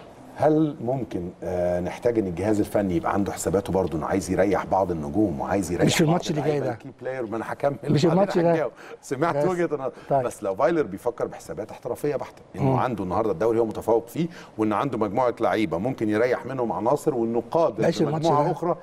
هل ممكن آه نحتاج ان الجهاز الفني يبقى عنده حساباته برضه انه عايز يريح بعض النجوم وعايز يريح مش في بعض الماتش اللي جاي اللعيبة ده. الكي بلاير ما انا هكمل مش بعدين الماتش ده. هنجاوب. سمعت بس. وجهه النظر طيب. بس لو فايلر بيفكر بحسابات احترافيه بحته انه عنده النهارده الدوري هو متفوق فيه وان عنده مجموعه لعيبه ممكن يريح منهم عناصر وانه قادر ماشي الماتش بمجموعه ده. اخرى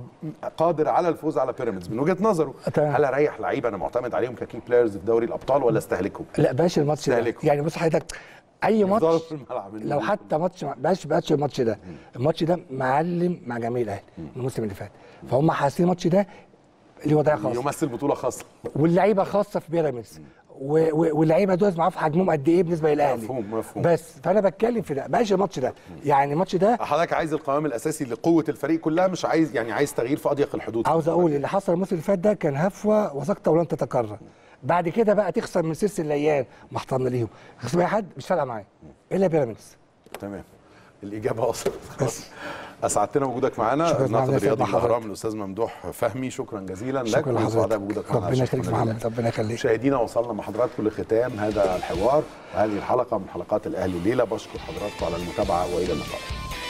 قادر على الفوز على بيراميدز من وجهه نظره تمام. هل اريح لعيبه انا معتمد عليهم ككي بلايرز في دوري الابطال ولا استهلكهم؟ لا باش الماتش ده استهلكوا. يعني بص حضرتك اي يفضلوا ماتش في الملعب لو حتى ماتش باش باش الماتش ده الماتش ده معلم مع جميع الاهلي الموسم اللي فات فهم حاسين الماتش ده ليه وضعيه خاصه يمثل بطوله خاصه واللعيبه خاصه في بيراميدز و- و- واللعيبه دول معروف حجمهم قد ايه بالنسبه للاهلي مفهوم- مفهوم. بس فانا بتكلم في ده باش الماتش ده يعني الماتش ده حضرتك عايز القوام الاساسي لقوه الفريق كلها مش عايز يعني عايز تغيير في اضيق الحدود عاوز اقول اللي حصل الموسم اللي فات ده كان هفوه وسقطه ولن تتكرر بعد كده بقى تخسر من سلسله الايام ما احترمنا ليهم خسر اي حد مش فارقه معايا الا بيراميدز تمام الاجابه وصلت خلاص اسعدتنا وجودك معانا شكراً الناقد جزيلاً الرياضي لحضرتك. الاهرام الاستاذ ممدوح فهمي شكرا جزيلا لك شكرا وسعداء لحضرتك بوجودك معنا ربنا شكراً يخليك جزيلاً. محمد ربنا يخليك مشاهدينا وصلنا مع حضراتكم لختام هذا الحوار وهذه الحلقه من حلقات الاهلي الليله بشكر حضراتكم على المتابعه والى اللقاء